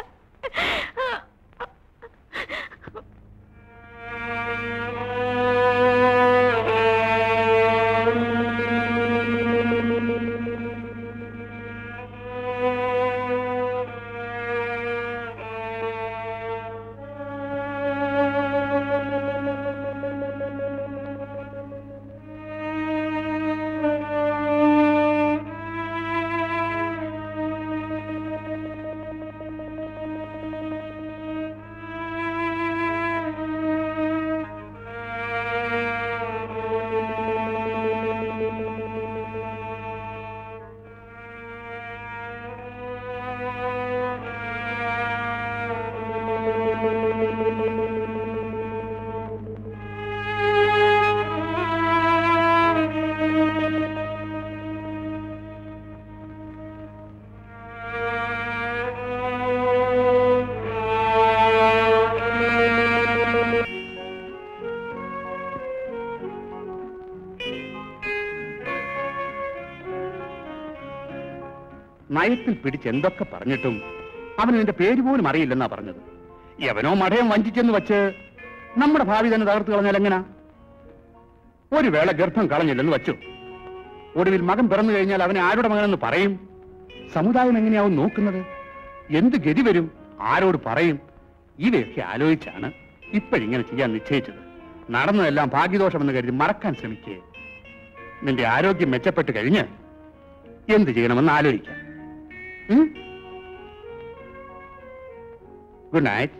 നയത്തിൽ പിടിച്ച് എന്തൊക്കെ പറഞ്ഞിട്ടും അവന് നിന്റെ പേര് പോലും അറിയില്ലെന്നാ പറഞ്ഞത് എവനോ മടയം വഞ്ചിച്ചെന്ന് വെച്ച് നമ്മുടെ ഭാവി തന്നെ തകർത്ത് കളഞ്ഞാൽ എങ്ങനാ ഒരു വേള ഗർഭം കളഞ്ഞില്ലെന്ന് വെച്ചു ഒടുവിൽ മകൻ പിറന്നു കഴിഞ്ഞാൽ അവനെ ആരുടെ മകനെന്ന് പറയും സമുദായം എങ്ങനെയാവും നോക്കുന്നത് എന്ത് ഗതി വരും ആരോട് പറയും ഇവയൊക്കെ ആലോചിച്ചാണ് ഇപ്പോഴിങ്ങനെ ചെയ്യാൻ നിശ്ചയിച്ചത് നടന്നതെല്ലാം ഭാഗ്യദോഷമെന്ന് കരുതി മറക്കാൻ ശ്രമിക്കേ നിന്റെ ആരോഗ്യം മെച്ചപ്പെട്ട് കഴിഞ്ഞ് എന്ത് ചെയ്യണമെന്ന് ആലോചിക്കാം ഗുഡ് നൈറ്റ്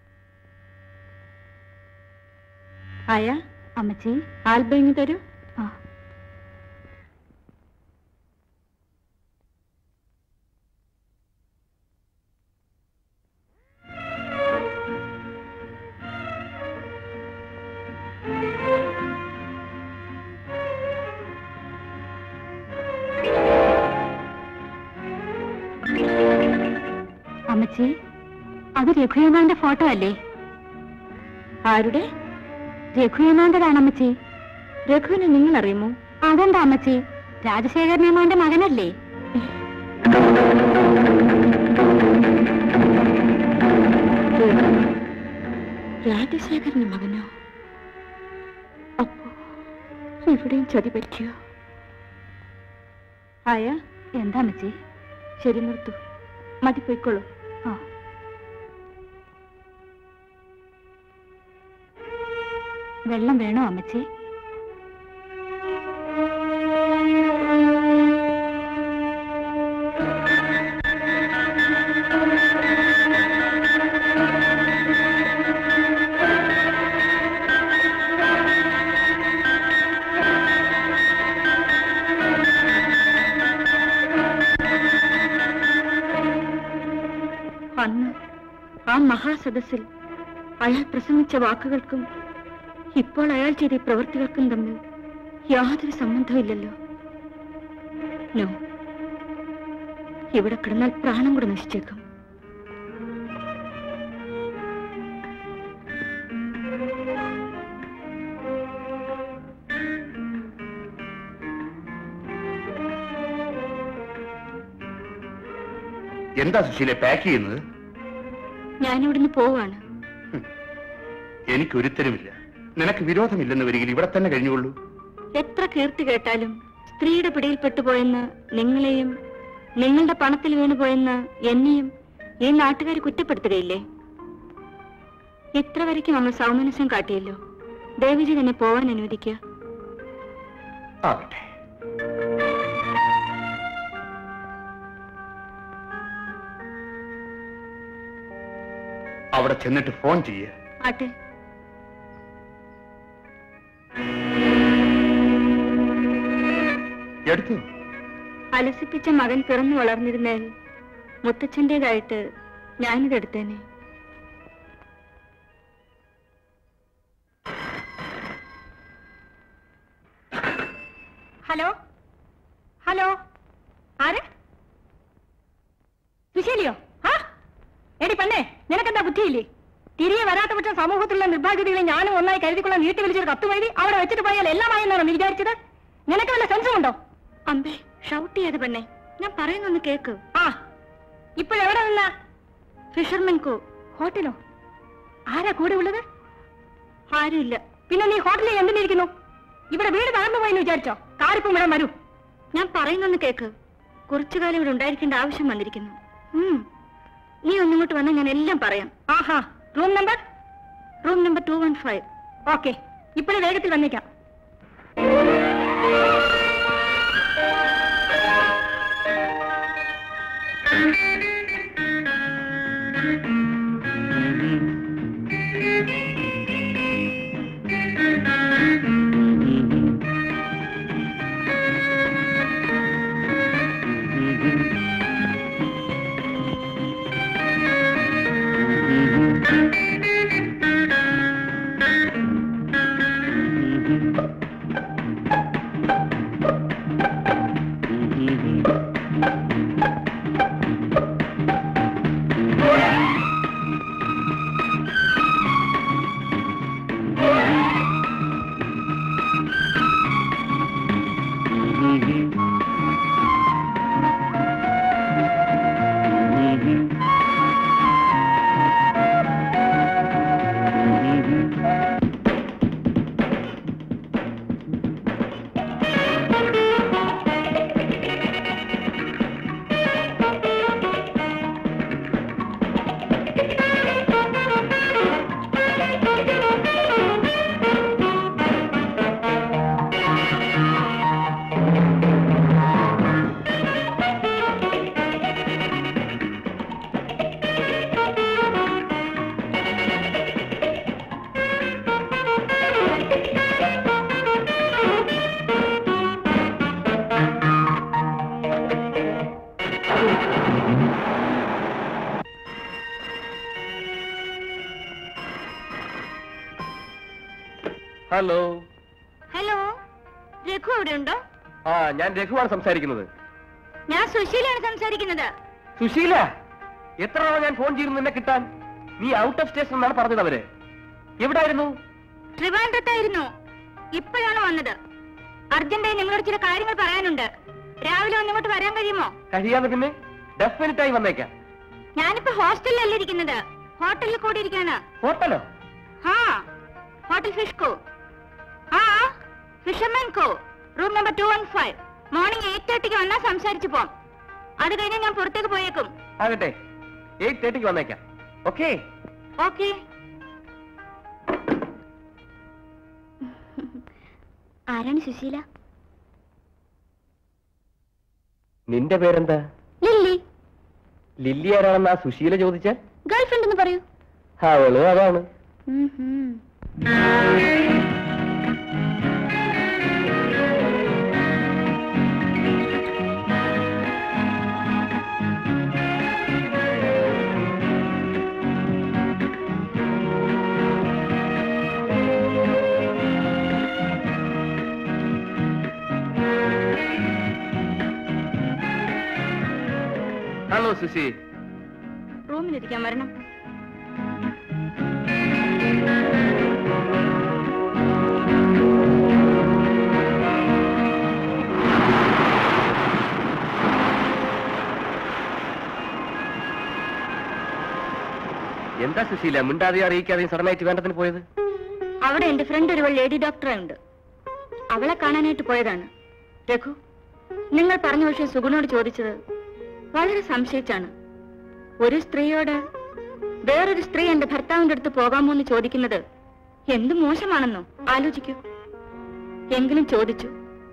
ആയ അമ്മച്ചി ആൽബം ഇങ്ങ് തരൂ ആ അമ്മച്ചി അത് രഘുയമാന്റെ ഫോട്ടോ അല്ലേ ആരുടെ രഘുയമാന്റെതാണ് അമ്മച്ചി രഘുവിനെ നിങ്ങൾ അറിയുമോ അതെന്താ അമ്മച്ചി രാജശേഖരനേമാന്റെ മകനല്ലേ രാജശേഖരന്റെ മകനോ അപ്പോ ഇവിടെയും ചതി പറ്റിയോ ആയ എന്താ അമ്മച്ചി ശരി നിർത്തു മതി പോയിക്കോളൂ ആ വെള്ളം വേണോ അമ്മച്ചി അന്ന് ആ മഹാസദസ്സിൽ അയാൾ പ്രസംഗിച്ച വാക്കുകൾക്കും ഇപ്പോൾ അയാൾ ചെയ്ത ഈ പ്രവൃത്തികൾക്കും തമ്മിൽ യാതൊരു സംബന്ധമില്ലല്ലോ നോ ഇവിടെ കിടന്നാൽ പ്രാണം കൂടെ നശിച്ചേക്കും
എന്താ സുശീലെ പാക്ക് ചെയ്യുന്നത്
ഞാനിവിടുന്ന് പോവാണ്
എനിക്കൊരുത്തരുമില്ല നിനക്ക് വിരോധമില്ലെന്ന് വരികിൽ ഇവിടെ തന്നെ കഴിഞ്ഞുകൊള്ളൂ
എത്ര കീർത്തി കേട്ടാലും സ്ത്രീയുടെ പിടിയിൽപ്പെട്ടുപോയെന്ന് നിങ്ങളെയും നിങ്ങളുടെ പണത്തിൽ വീണുപോയെന്ന് എന്നെയും ഈ നാട്ടുകാർ കുറ്റപ്പെടുത്തുകയില്ലേ ഇത്ര വരയ്ക്ക് നമ്മൾ സൗമനസ്യം കാട്ടിയല്ലോ ദേവിജി തന്നെ പോവാൻ അനുവദിക്കുക
ആകട്ടെ അവിടെ ചെന്നിട്ട് ഫോൺ ചെയ്യേ
ആട്ടെ
എടുത്തു
അലസിപ്പിച്ച മകൻ പിറന്നു വളർന്നിരുന്നാൽ മുത്തച്ഛൻ്റെതായിട്ട് ഞാനിതെടുത്തേനെ ഹലോ ഹലോ ആര് സുശീലിയോ ആ എടി പെണ്ണേ നിനക്കെന്താ ബുദ്ധിയില്ലേ തിരികെ വരാത്ത പക്ഷം സമൂഹത്തിലുള്ള നിർഭാഗ്യതകളെ ഞാനും ഒന്നായി കരുതിക്കൊള്ളാൻ നീട്ടി വിളിച്ചൊരു കത്ത് എഴുതി അവിടെ വെച്ചിട്ട് പോയാൽ എല്ലാമായെന്നാണ് നീ വിചാരിച്ചത് നിനക്ക് വല്ല സെൻസുമുണ്ടോ അമ്പേ ഷൗട്ട് ചെയ്ത് പെണ്ണെ ഞാൻ പറയുന്നൊന്ന് കേക്ക് ആ ഇപ്പോഴെവിടെ നിന്നാ ഫിഷർമെൻ കോ ഹോട്ടലോ ആരാ കൂടെ ഉള്ളത് ആരുമില്ല പിന്നെ നീ ഹോട്ടലിൽ എന്തിനിരിക്കുന്നു ഇവിടെ വീട് തകർന്നു പോയെന്ന് വിചാരിച്ചോ കാറിപ്പം ഇവിടെ വരൂ ഞാൻ പറയുന്നൊന്ന് കേക്ക് കുറച്ചു കാലം ഇവിടെ ഉണ്ടായിരിക്കേണ്ട ആവശ്യം വന്നിരിക്കുന്നു ഉം. നീ ഒന്നിങ്ങോട്ട് വന്നാൽ ഞാൻ എല്ലാം പറയാം ആഹാ room number room number two one five okay ഇപ്പോഴേ വേഗത്തിൽ വന്നേക്കാം
ഹലോ
ഹലോ രഘു അവിടെ ഉണ്ടോ
ആ ഞാൻ രഘുവാണ് സംസാരിക്കുന്നത്
ഞാൻ സുശീലാണ് സംസാരിക്കുന്നത്
സുശീല എത്ര തവണ ഞാൻ ഫോൺ ചെയ്തിരുന്നു നിന്നെ കിട്ടാൻ നീ ഔട്ട് ഓഫ് സ്റ്റേഷൻ എന്നാണ് പറഞ്ഞത് അവര് എവിടായിരുന്നു
ട്രിവാൻഡ്രത്തായിരുന്നു ഇപ്പോഴാണ് വന്നത് അർജന്റായി നിങ്ങളോട് ചില കാര്യങ്ങൾ പറയാനുണ്ട് രാവിലെ ഒന്ന് ഇങ്ങോട്ട് വരാൻ കഴിയുമോ
കഴിയാതെ പിന്നെ ഡെഫിനറ്റ് ആയി വന്നേക്കാം
ഞാനിപ്പോ ഹോസ്റ്റലിലല്ല ഇരിക്കുന്നത് ഹോട്ടലിൽ കൂടി ഇരിക്കാണ്
ഹോട്ടലോ
ഹാ ഹോട്ടൽ ഫിഷ് കോ ആ fisherman co room number two one five morning eight തേർട്ടിക്ക് വന്നാൽ സംസാരിച്ചു പോം അത് കഴിഞ്ഞ് ഞാൻ പുറത്തേക്ക് പോയേക്കും
ആകട്ടെ എയ്റ്റ് തേർട്ടിക്ക് വന്നേക്കാം ഓക്കേ
ഓക്കെ ആരാണ് സുശീല
നിന്റെ പേരെന്താ
ലില്ലി
ലില്ലി ആരാണെന്ന് ആ സുശീല ചോദിച്ചാൽ
ഗേൾഫ്രണ്ട് എന്ന് പറയൂ
അവള് അതാണ് ഹലോ സുശി
റൂമിലിരിക്കാൻ വരണം
എന്താ സുശീല മിണ്ടാതെയോ അറിയിക്കാതെയും സഡനായിട്ട് വേണ്ടതിന് പോയത്
അവിടെ എന്റെ ഫ്രണ്ട് ഒരു ലേഡി ഡോക്ടറെ ഉണ്ട് അവളെ കാണാനായിട്ട് പോയതാണ് രഘു നിങ്ങൾ പറഞ്ഞ പക്ഷേ സുഗുണോട് ചോദിച്ചത് വളരെ സംശയിച്ചാണ് ഒരു സ്ത്രീയോട് വേറൊരു സ്ത്രീ എന്റെ ഭർത്താവിന്റെ അടുത്ത് പോകാമോ എന്ന് ചോദിക്കുന്നത് എന്ത് മോശമാണെന്നോ ആലോചിക്കൂ എങ്കിലും ചോദിച്ചു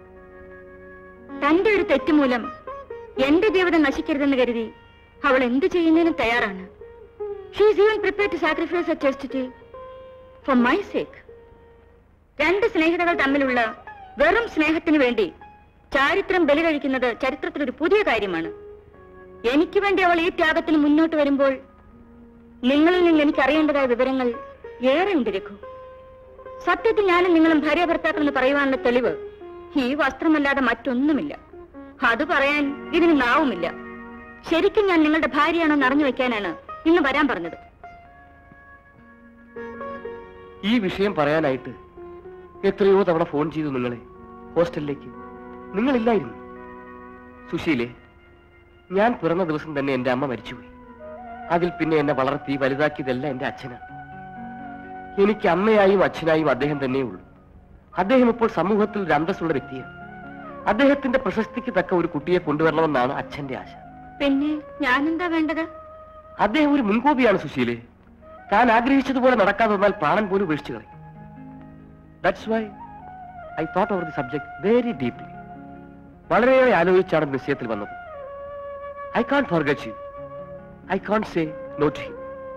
തന്റെ ഒരു തെറ്റുമൂലം എന്റെ ജീവിതം നശിക്കരുതെന്ന് കരുതി അവൾ എന്ത് ചെയ്യുന്നതിനും തയ്യാറാണ് she's even prepare to sacrifice a chastity for my sake രണ്ട് സ്നേഹിതകൾ തമ്മിലുള്ള വെറും സ്നേഹത്തിന് വേണ്ടി ചാരിത്രം ബലി കഴിക്കുന്നത് ചരിത്രത്തിൽ ഒരു പുതിയ കാര്യമാണ് എനിക്ക് വേണ്ടി അവൾ ഈ ത്യാഗത്തിന് മുന്നോട്ട് വരുമ്പോൾ നിങ്ങളിൽ നിന്ന് എനിക്ക് അറിയേണ്ടതായ വിവരങ്ങൾ ഏറെയുണ്ട് രഘു സത്യത്തിൽ ഞാനും നിങ്ങളും ഭാര്യ ഭർത്താക്കൾ എന്ന് പറയുവാനുള്ള തെളിവ് ഈ വസ്ത്രമല്ലാതെ മറ്റൊന്നുമില്ല അത് പറയാൻ ഇതിന് നാവുമില്ല ശരിക്കും ഞാൻ നിങ്ങളുടെ ഭാര്യയാണെന്ന് അറിഞ്ഞു വെക്കാനാണ് ഇന്ന് വരാൻ പറഞ്ഞത്
ഈ വിഷയം പറയാനായിട്ട് എത്രയോ തവണ ഫോൺ ചെയ്തു നിങ്ങളെ ഹോസ്റ്റലിലേക്ക് നിങ്ങളില്ലായിരുന്നു സുശീലെ ഞാൻ പിറന്ന ദിവസം തന്നെ എന്റെ അമ്മ മരിച്ചുപോയി അതിൽ പിന്നെ എന്നെ വളർത്തി വലുതാക്കിയതല്ല എന്റെ അച്ഛനാണ് എനിക്ക് അമ്മയായും അച്ഛനായും അദ്ദേഹം തന്നെയേ ഉള്ളൂ അദ്ദേഹം ഇപ്പോൾ സമൂഹത്തിൽ ഒരു അന്തസ്സുള്ള വ്യക്തിയാണ് അദ്ദേഹത്തിന്റെ പ്രശസ്തിക്ക് തക്ക ഒരു കുട്ടിയെ കൊണ്ടുവരണമെന്നാണ് അച്ഛന്റെ ആശ
പിന്നെ ഞാനെന്താ വേണ്ടത്
അദ്ദേഹം ഒരു മുൻകോപിയാണ് സുശീലെ താൻ ആഗ്രഹിച്ചതുപോലെ നടക്കാതെ വന്നാൽ പ്രാണൻ പോലും ഉപേക്ഷിച്ചു കളയും that's why I thought over the subject very deeply വളരെയേറെ ആലോചിച്ചാണ് നിശ്ചയത്തിൽ വന്നത് I can't forget you I can't say not him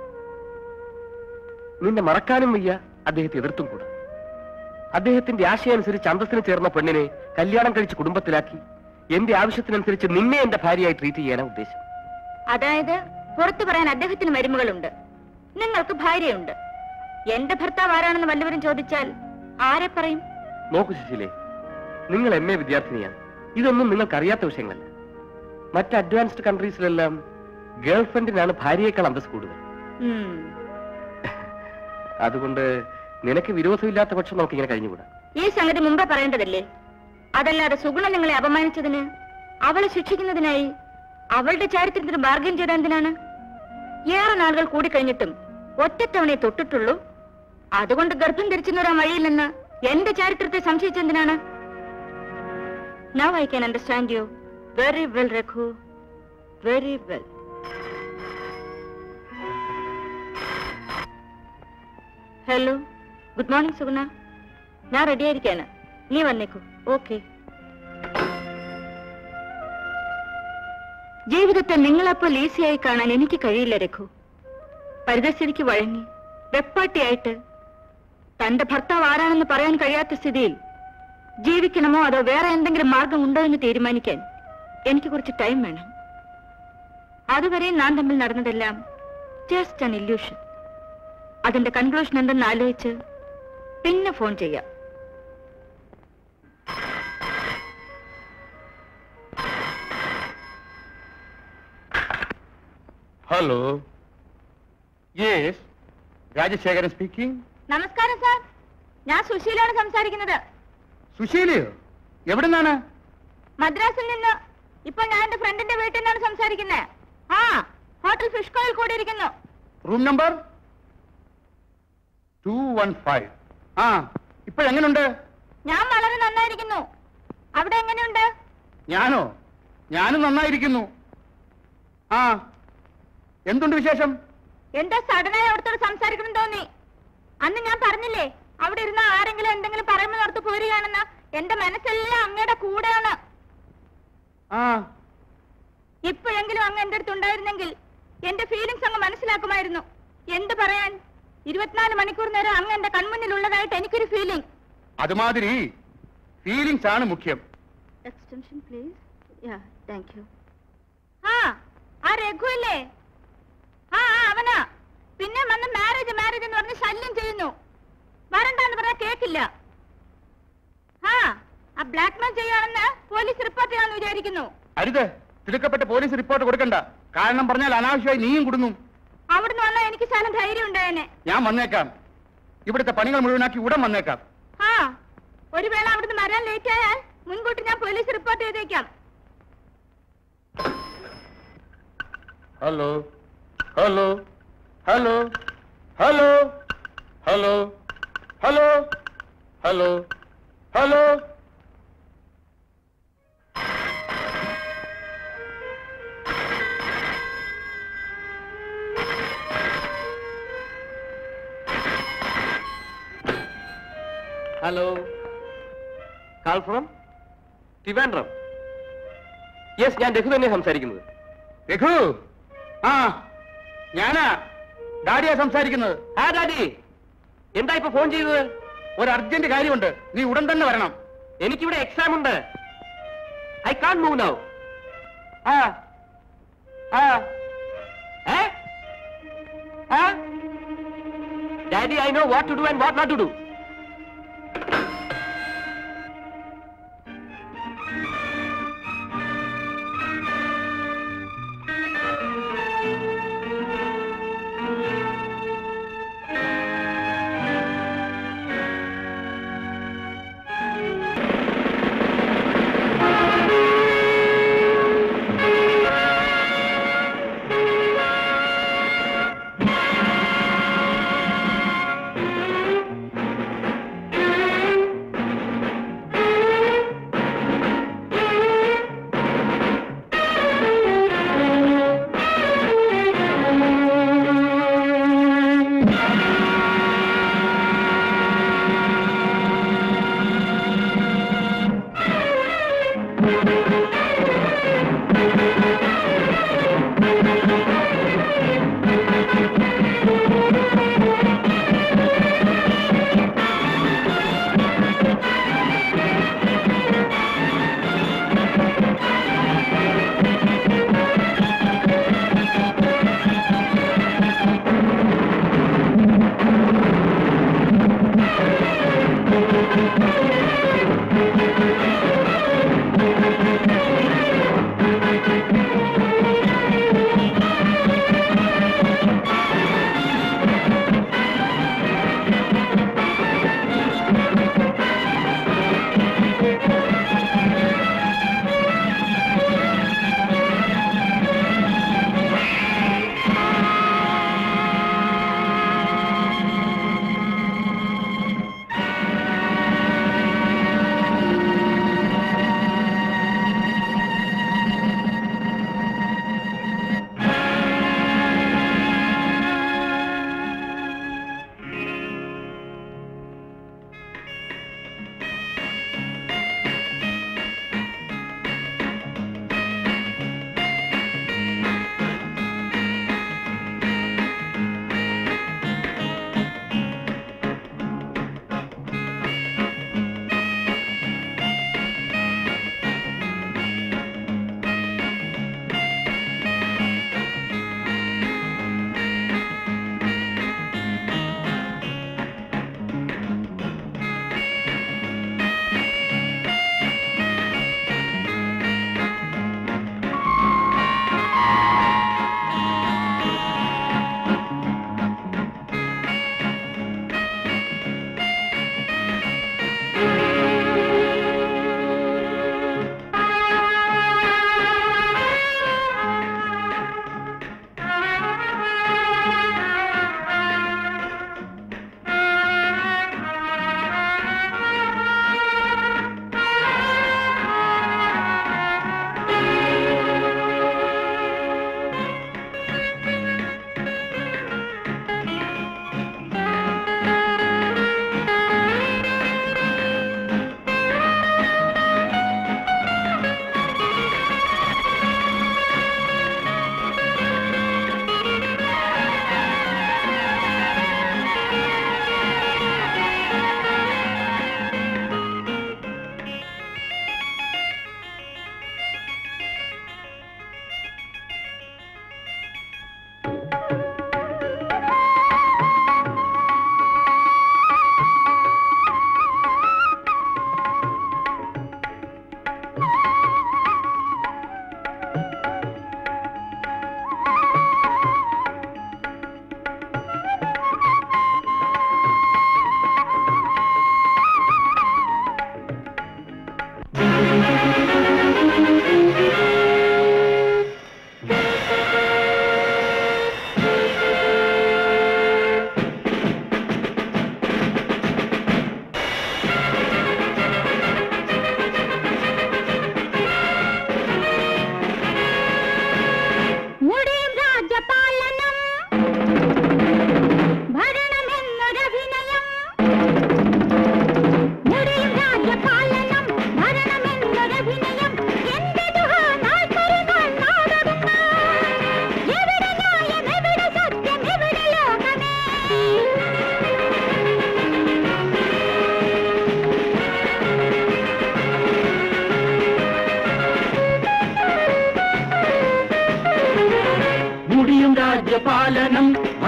നിന്നെ മറക്കാനും വയ്യ അദ്ദേഹത്തെ എതിർത്തും കൂടാ അദ്ദേഹത്തിന്റെ ആശയമനുസരിച്ച് അന്തസ്സിന് ചേർന്ന പെണ്ണിനെ കല്യാണം കഴിച്ച് കുടുംബത്തിലാക്കി എന്റെ ആവശ്യത്തിനനുസരിച്ച് നിന്നെ എന്റെ ഭാര്യയായി ട്രീറ്റ് ചെയ്യാനാണ് ഉദ്ദേശം
അതായത് പുറത്തു പറയാൻ അദ്ദേഹത്തിന് മരുമകളുണ്ട് നിങ്ങൾക്ക് ഭാര്യയുണ്ട് എന്റെ ഭർത്താവ് ആരാണെന്ന് വല്ലവരും ചോദിച്ചാൽ ആരെ പറയും
നോക്കൂ സുശീലേ നിങ്ങൾ എം എ വിദ്യാർത്ഥിനിയാണ് ഇതൊന്നും നിങ്ങൾക്ക് അറിയാത്ത വിഷയങ്ങളല്ല മറ്റ് അഡ്വാൻസ്ഡ് കൺട്രീസിലെല്ലാം ഗേൾഫ്രണ്ടിനാണ് ഭാര്യയേക്കാൾ അന്തസ് കൂടുതൽ
ഉം.
അതുകൊണ്ട് നിനക്ക് വിരോധമില്ലാത്ത പക്ഷം നമുക്ക് ഇങ്ങനെ കഴിഞ്ഞുകൂടാ
ഈ സംഗതി മുമ്പേ പറയേണ്ടതല്ലേ അതല്ലാതെ സുഗുണ നിങ്ങളെ അപമാനിച്ചതിന് അവളെ ശിക്ഷിക്കുന്നതിനായി അവളുടെ ചാരിത്രത്തിന് ബാർഗൻ ചെയ്ത എന്തിനാണ് ഏറെ നാളുകൾ കൂടിക്കഴിഞ്ഞിട്ടും ഒറ്റത്തവണയെ തൊട്ടിട്ടുള്ളൂ അതുകൊണ്ട് ഗർഭം ധരിച്ചെന്ന് വരാൻ വഴിയില്ലെന്ന് എന്റെ ചാരിത്രത്തെ സംശയിച്ചെന്തിനാണ് now I can understand you very well Raghu very well hello good morning Suguna ഞാൻ റെഡി ആയിരിക്കാണ് നീ വന്നേക്കൂ ഓക്കെ ജീവിതത്തെ നിങ്ങളപ്പോൾ ഈസിയായി കാണാൻ എനിക്ക് കഴിയില്ല രഘു പരിതസ്ഥിതിക്ക് വഴങ്ങി വെപ്പാട്ടിയായിട്ട് തന്റെ ഭർത്താവ് ആരാണെന്ന് പറയാൻ കഴിയാത്ത സ്ഥിതിയിൽ ജീവിക്കണമോ അതോ വേറെ എന്തെങ്കിലും മാർഗം ഉണ്ടോ എന്ന് തീരുമാനിക്കാൻ എനിക്ക് കുറച്ച് ടൈം വേണം അതുവരെ നാം തമ്മിൽ നടന്നതെല്ലാം ജസ്റ്റ് an illusion അതിന്റെ കൺക്ലൂഷൻ എന്തെന്ന് ആലോചിച്ച് പിന്നെ ഫോൺ ചെയ്യാം
ഹലോ യെസ് രാജശേഖരൻ സ്പീക്കിംഗ്
നമസ്കാരം സാർ ഞാൻ സുശീലാണ് സംസാരിക്കുന്നത്
സുശീലയോ എവിടെ നിന്നാണ്
മദ്രാസിൽ നിന്ന് ഇപ്പൊ ഞാൻ എന്റെ ഫ്രണ്ടിന്റെ വീട്ടിൽ നിന്നാണ് സംസാരിക്കുന്നത് ആ ഹോട്ടൽ ഫിഷ് കോയിൽ കൂടിയിരിക്കുന്നു
room number two one five ആ ഇപ്പോഴെങ്ങനുണ്ട്
ഞാൻ വളരെ നന്നായിരിക്കുന്നു അവിടെ എങ്ങനെയുണ്ട്
ഞാനോ ഞാനും നന്നായിരിക്കുന്നു ആ എന്തുണ്ട് വിശേഷം
എന്താ സഡനായി അവിടുത്തോട് സംസാരിക്കണം തോന്നി അന്ന് ഞാൻ പറഞ്ഞില്ലേ അവിടെ ഇരുന്ന ആരെങ്കിലും എന്തെങ്കിലും പറയുമ്പോൾ ഓർത്ത് പോരുകയാണെന്ന് എന്റെ മനസ്സെല്ലാം അങ്ങയുടെ കൂടെയാണ്
ആ
ഇപ്പോഴെങ്കിലും അങ്ങ് എന്റെ അടുത്ത് ഉണ്ടായിരുന്നെങ്കിൽ എന്റെ ഫീലിങ്സ് അങ്ങ് മനസ്സിലാക്കുമായിരുന്നു എന്ത് പറയാൻ ഇരുപത്തിനാല് മണിക്കൂർ നേരം അങ്ങ് എന്റെ കൺമുന്നിൽ ഉള്ളതായിട്ട് എനിക്കൊരു ഫീലിംഗ്
അതുമാതിരി ഫീലിങ്സ് ആണ് മുഖ്യം
extension please yeah thank you ആ ആ രഘു ഇല്ലേ ആ ആ, അവനാ പിന്നെ വന്ന് മാരേജ് മാരേജ് എന്ന് പറഞ്ഞ് ശല്യം ചെയ്യുന്നു വരണ്ടെന്ന് പറഞ്ഞാൽ കേക്കില്ല ആ ആ ബ്ലാക്ക്മെയിൽ ചെയ്യുകയാണെന്ന് പോലീസ് റിപ്പോർട്ട് ചെയ്യാമെന്ന് വിചാരിക്കുന്നു
അരുത് തിടുക്കപ്പെട്ട പോലീസ് റിപ്പോർട്ട് കൊടുക്കണ്ട കാരണം പറഞ്ഞാൽ അനാവശ്യമായി നീയും കുടുങ്ങും
അവിടുന്ന് വന്നാൽ എനിക്ക് ശാലം ധൈര്യം ഉണ്ടായേനെ
ഞാൻ വന്നേക്കാം ഇവിടുത്തെ പണികൾ മുഴുവനാക്കി ഉടൻ വന്നേക്കാം
ആ ഒരു വേള അവിടുന്ന് വരാൻ ലേറ്റ് ആയാൽ മുൻകൂട്ടി ഞാൻ പോലീസ് റിപ്പോർട്ട് ചെയ്തേക്കാം
hello hello hello hello hello hello hello hello
hello call from Trivandrum yes ഞാൻ രഘു തന്നെ സംസാരിക്കുന്നത്
രഘു ആ ഞാനാ ഡാഡിയാ സംസാരിക്കുന്നത്
ആ ഡാഡി എന്താ ഇപ്പൊ ഫോൺ ചെയ്തത്
ഒരു അർജന്റ് കാര്യമുണ്ട് നീ ഉടൻ തന്നെ വരണം
എനിക്കിവിടെ എക്സാം ഉണ്ട് ഐ കാൺ മൂവ് നൗ ആ ആ ഏ ആ daddy I know what to do and what not to do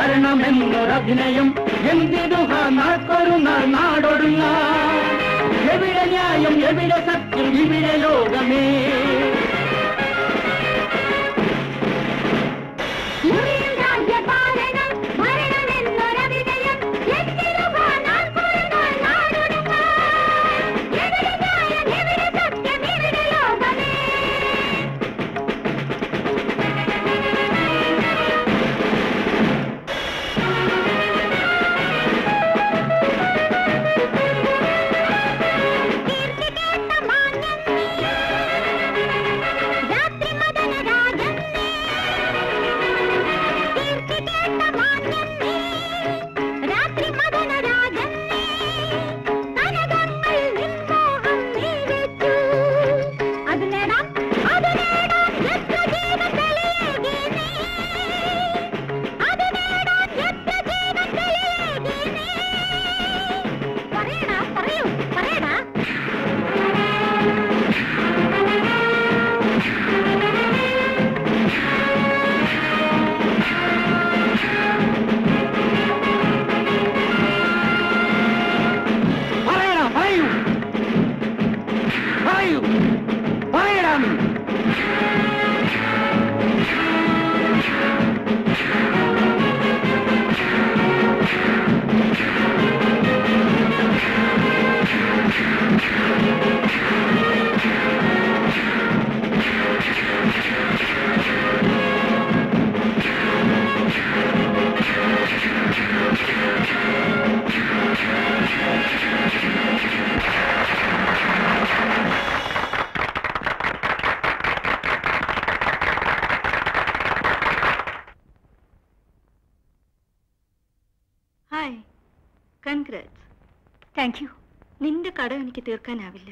മരണമെന്നൊരഭിനയം എന്തിടുക നാൾക്കൊരു നാൾ നാടൊടുങ്ങ എവിടെ ന്യായം എവിടെ സത്യം ഇവിടെ ലോകമേ
മുറിയിൽ രാജ്യപാലനം മരണമെന്നൊരഭിനയം എന്തിനുവാ നാൾ കൊഴുന്നാൾ നാടൊടുങ്ങാൻ? എവിടെ ന്യായം എവിടെ സത്യം ഇവിടെ ലോകമേ കീർത്തി കേട്ട മാന്യൻ നീ. രാത്രി മദന രാജൻ നീ. കീർത്തി കേട്ട മാന്യൻ നീ. രാത്രി മദന രാജൻ നീ. കനകങ്ങൾ നിൻമോഹം നീ വെച്ചു. അത് നേടാം, അത് നേടാം എത്ര ജീവൻ ബലിയേകി നീ. അത് നേടാൻ എത്ര ജീവൻ ബലിയേകി നീ. പറയടാ പറയൂ പറയടാ
പറയണം പറയൂ പറയൂ പറയടാ നീ
ഹായ് കൺഗ്രാറ്റ്സ്
താങ്ക് യു
നിന്റെ കടം എനിക്ക് തീർക്കാനാവില്ല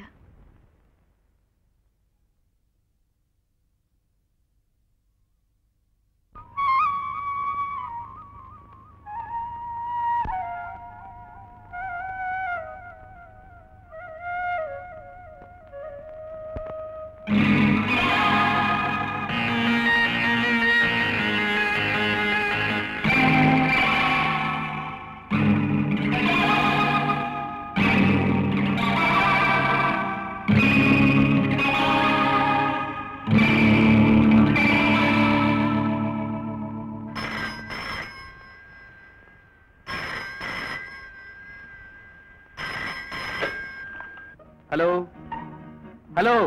hello hello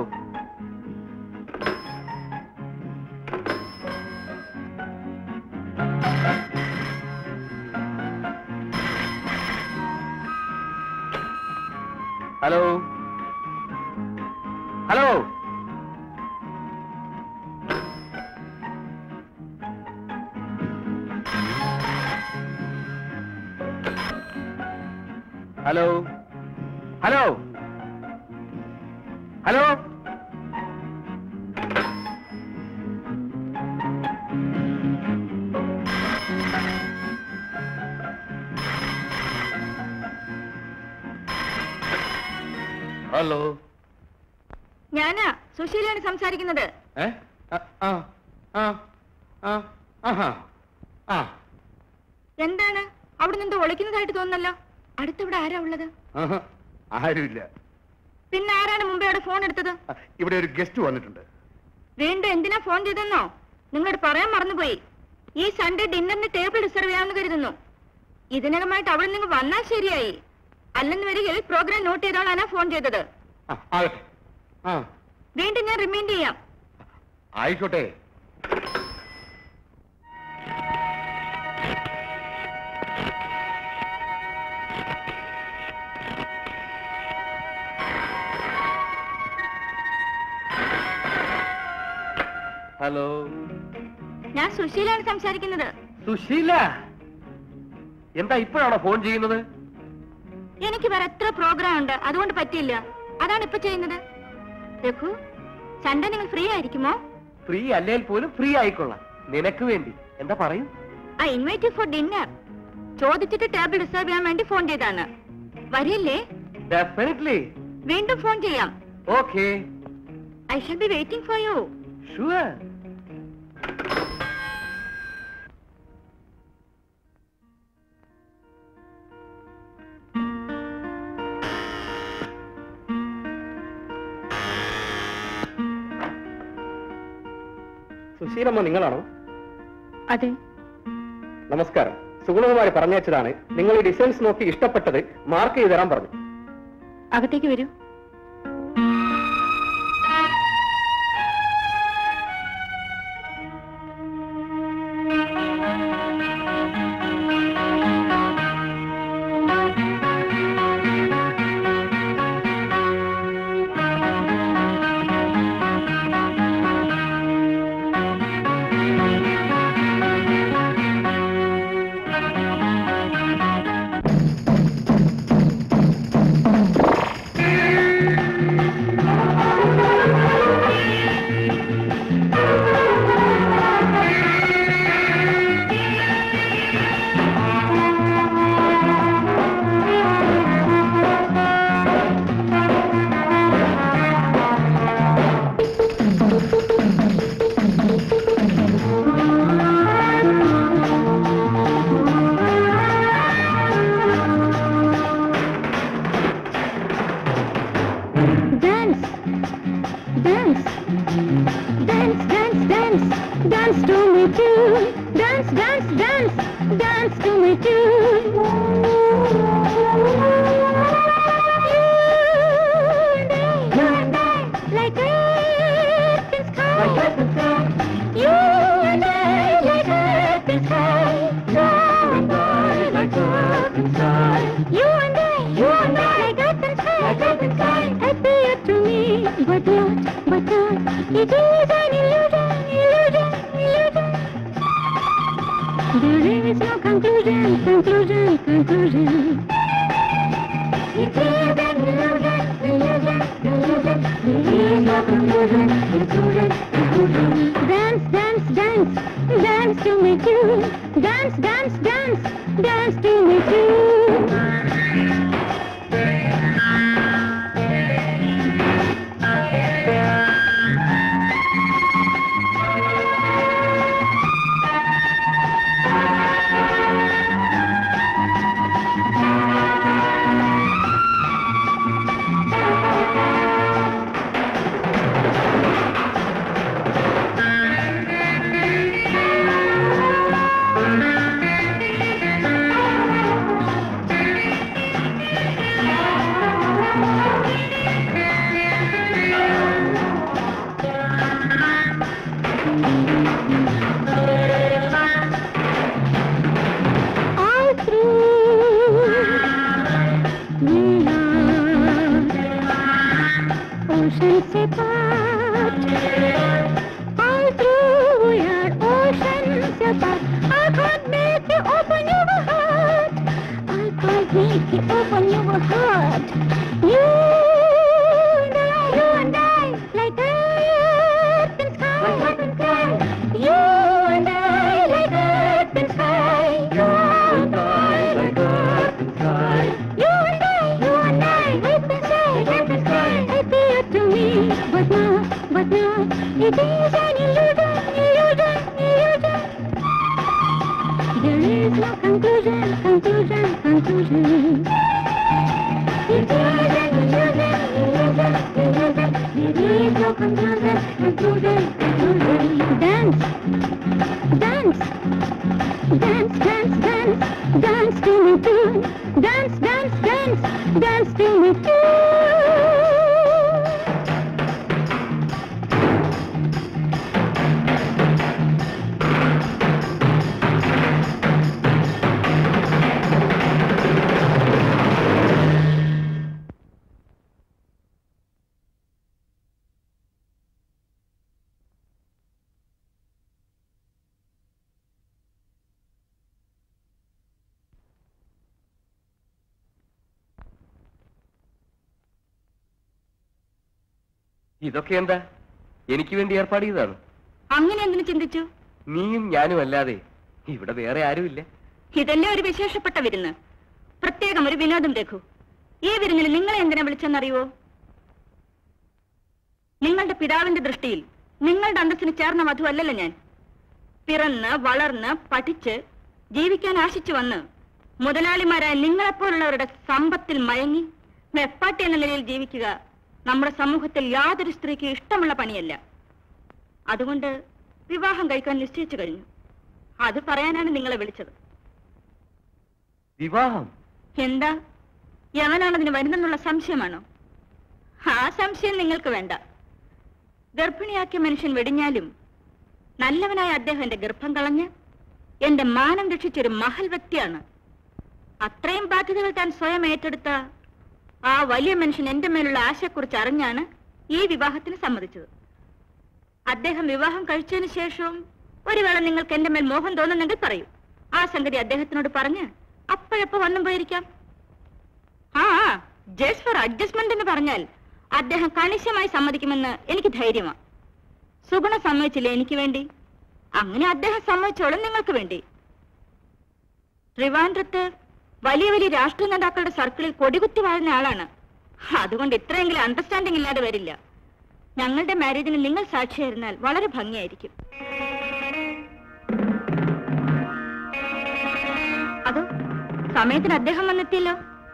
hello hello hello hello hello hello
ഞാനാ സുശീലയാണ് സംസാരിക്കുന്നത്
ഏ ആ, ആ ആ ആ ആഹാ ആ
എന്താണ് അവിടെ നിന്ന് ഒളിക്കുന്നതായിട്ട് തോന്നുന്നല്ലോ അടുത്തിവിടെ ആരാ ഉള്ളത്
ആഹാ. ആരുമില്ല
പിന്നെ ആരാണ് മുമ്പേ അവിടെ ഫോൺ എടുത്തത്
ആ, ഇവിടെ ഒരു ഗസ്റ്റ് വന്നിട്ടുണ്ട്
വീണ്ടും എന്തിനാ ഫോൺ ചെയ്തെന്നോ നിങ്ങളോട് പറയാൻ മറന്നുപോയി ഈ സൺഡേ ഡിന്നറിന് ടേബിൾ റിസർവ് ചെയ്യാമെന്ന് കരുതുന്നു ഇതിനകമായിട്ട് അവിടെ നിങ്ങൾ വന്നാൽ ശരിയായി അല്ലെന്ന് വരികിൽ പ്രോഗ്രാം നോട്ട് ചെയ്തോളാനാ ഫോൺ ചെയ്തത്
ആ, ആകട്ടെ ആ
വീണ്ടും ഞാൻ റിമൈൻഡ് ചെയ്യാം
ആയിക്കോട്ടെ
ഹലോ
ഞാൻ സുശീലാണ് സംസാരിക്കുന്നത്
സുശീല എന്താ ഇപ്പോഴാണോ ഫോൺ ചെയ്യുന്നത്
എനിക്ക് വേറെ എത്ര പ്രോഗ്രാം ഉണ്ട് അതുകൊണ്ട് പറ്റില്ല അതാണ് ഇപ്പൊ ചെയ്യുന്നത് രഘു സൺഡേ നിങ്ങൾ ഫ്രീ ആയിരിക്കുമോ
ഫ്രീ അല്ലെങ്കിൽ പോലും ഫ്രീ ആയിക്കൊള്ളാം നിനക്ക് വേണ്ടി എന്താ പറയൂ
ഐ ഇൻവൈറ്റ് ഫോർ ഡിന്നർ ചോദിച്ചിട്ട് ടേബിൾ റിസർവ് ചെയ്യാൻ വേണ്ടി ഫോൺ ചെയ്താണ് വരില്ലേ
ഡെഫിനറ്റ്ലി
വീണ്ടും ഫോൺ ചെയ്യാം
okay
I shall be waiting for you
sure
സുശീലമ്മ നിങ്ങളാണോ
അതെ
നമസ്കാരം സുഗുണകുമാരി പറഞ്ഞയച്ചതാണ് നിങ്ങൾ ഈ ഡിസൈൻസ് നോക്കി ഇഷ്ടപ്പെട്ടത് മാർക്ക് ചെയ്ത് തരാൻ പറഞ്ഞു
അകത്തേക്ക് വരൂ Dance, dance, dance, dance, dance, dance to me too. Dance, dance, dance, dance to me too. You and I, like earth and sky. You and I, like earth and sky. You and I, like earth and sky. You and I, you and I, like earth and sky. Like earth and sky. Appear to me, but not, but not. It is an illusion, illusion, illusion. There is no conclusion, conclusion, conclusion. It is an illusion, illusion, illusion. There is no conclusion, conclusion, conclusion. Dance, dance, dance, dance to me too. Dance, dance, dance, dance to me too. all through we are oceans apart. All through we are oceans apart. I can't make you open your heart. I can't make you open your heart. You and I, you and I, like earth and sky. Like earth and sky. You and I, like earth and sky. You and I, like earth and sky. You and I, you and I, earth and sky, earth and sky. Appear to me, but now, but now, it is an illusion, illusion, illusion. There is no conclusion, conclusion, conclusion. It is an illusion, illusion, illusion. There is no conclusion, conclusion, conclusion. Dance, dance, dance, dance, dance, dance to me too. Dance, dance, dance, dance to me too.
ഇതൊക്കെ എന്താ എനിക്ക് വേണ്ടി ഏർപ്പാട് ചെയ്തതാണ്
അങ്ങനെ എന്തിനു ചിന്തിച്ചു
നീയും ഞാനും അല്ലാതെ ഇവിടെ വേറെ ആരുമില്ല
ഇതല്ലേ ഒരു വിശേഷപ്പെട്ട വിരുന്ന് പ്രത്യേകം ഒരു വിനോദം രഘു ഈ വിരുന്നിൽ നിങ്ങളെ എന്തിനാ വിളിച്ചെന്നറിയുവോ നിങ്ങളുടെ പിതാവിന്റെ ദൃഷ്ടിയിൽ നിങ്ങളുടെ അന്തസ്സിന് ചേർന്ന വധു അല്ലല്ലോ ഞാൻ പിറന്ന് വളർന്ന് പഠിച്ച് ജീവിക്കാൻ ആശിച്ചു വന്ന് മുതലാളിമാരായ നിങ്ങളെപ്പോലുള്ളവരുടെ സമ്പത്തിൽ മയങ്ങി വെപ്പാട്ടി എന്ന നിലയിൽ ജീവിക്കുക നമ്മുടെ സമൂഹത്തിൽ യാതൊരു സ്ത്രീക്ക് ഇഷ്ടമുള്ള പണിയല്ല അതുകൊണ്ട് വിവാഹം കഴിക്കാൻ നിശ്ചയിച്ചു കഴിഞ്ഞു അത് പറയാനാണ് നിങ്ങളെ വിളിച്ചത്
വിവാഹം
എന്താ യവനാണതിന് വരുന്നെന്നുള്ള സംശയമാണോ ആ സംശയം നിങ്ങൾക്ക് വേണ്ട ഗർഭിണിയാക്കിയ മനുഷ്യൻ വെടിഞ്ഞാലും നല്ലവനായ അദ്ദേഹം എന്റെ ഗർഭം കളഞ്ഞ് എന്റെ മാനം രക്ഷിച്ചൊരു മഹൽ വ്യക്തിയാണ് അത്രയും ബാധ്യതകൾ താൻ സ്വയം ഏറ്റെടുത്ത ആ വലിയ മനുഷ്യൻ എന്റെ മേലുള്ള ആശയെക്കുറിച്ച് അറിഞ്ഞാണ് ഈ വിവാഹത്തിന് സമ്മതിച്ചത് അദ്ദേഹം വിവാഹം കഴിച്ചതിന് ശേഷവും ഒരു വേള നിങ്ങൾക്ക് എന്റെ മേൽ മോഹം തോന്നുന്നെങ്കിൽ പറയൂ ആ സംഗതി അദ്ദേഹത്തിനോട് പറഞ്ഞ് അപ്പോഴപ്പോ വന്നും പോയിരിക്കാം ആ ജസ്റ്റ് ഫോർ അഡ്ജസ്റ്റ്മെന്റ് എന്ന് പറഞ്ഞാൽ അദ്ദേഹം കണിശമായി സമ്മതിക്കുമെന്ന് എനിക്ക് ധൈര്യമാണ് സുഗുണ സമ്മതിച്ചില്ലേ എനിക്ക് വേണ്ടി അങ്ങനെ അദ്ദേഹം സമ്മതിച്ചോളും നിങ്ങൾക്ക് വേണ്ടി ട്രിവാൻഡ്രത്ത് വലിയ വലിയ രാഷ്ട്രീയ നേതാക്കളുടെ സർക്കിളിൽ കൊടികുത്തി വാഴുന്ന ആളാണ് അതുകൊണ്ട് ഇത്രയെങ്കിലും അണ്ടർസ്റ്റാൻഡിംഗ് ഇല്ലാതെ വരില്ല ഞങ്ങളുടെ മാരേജിന് നിങ്ങൾ സാക്ഷിയായിരുന്നാൽ വളരെ ഭംഗിയായിരിക്കും അതോ സമയത്തിന് അദ്ദേഹം വന്നെത്തിയല്ലോ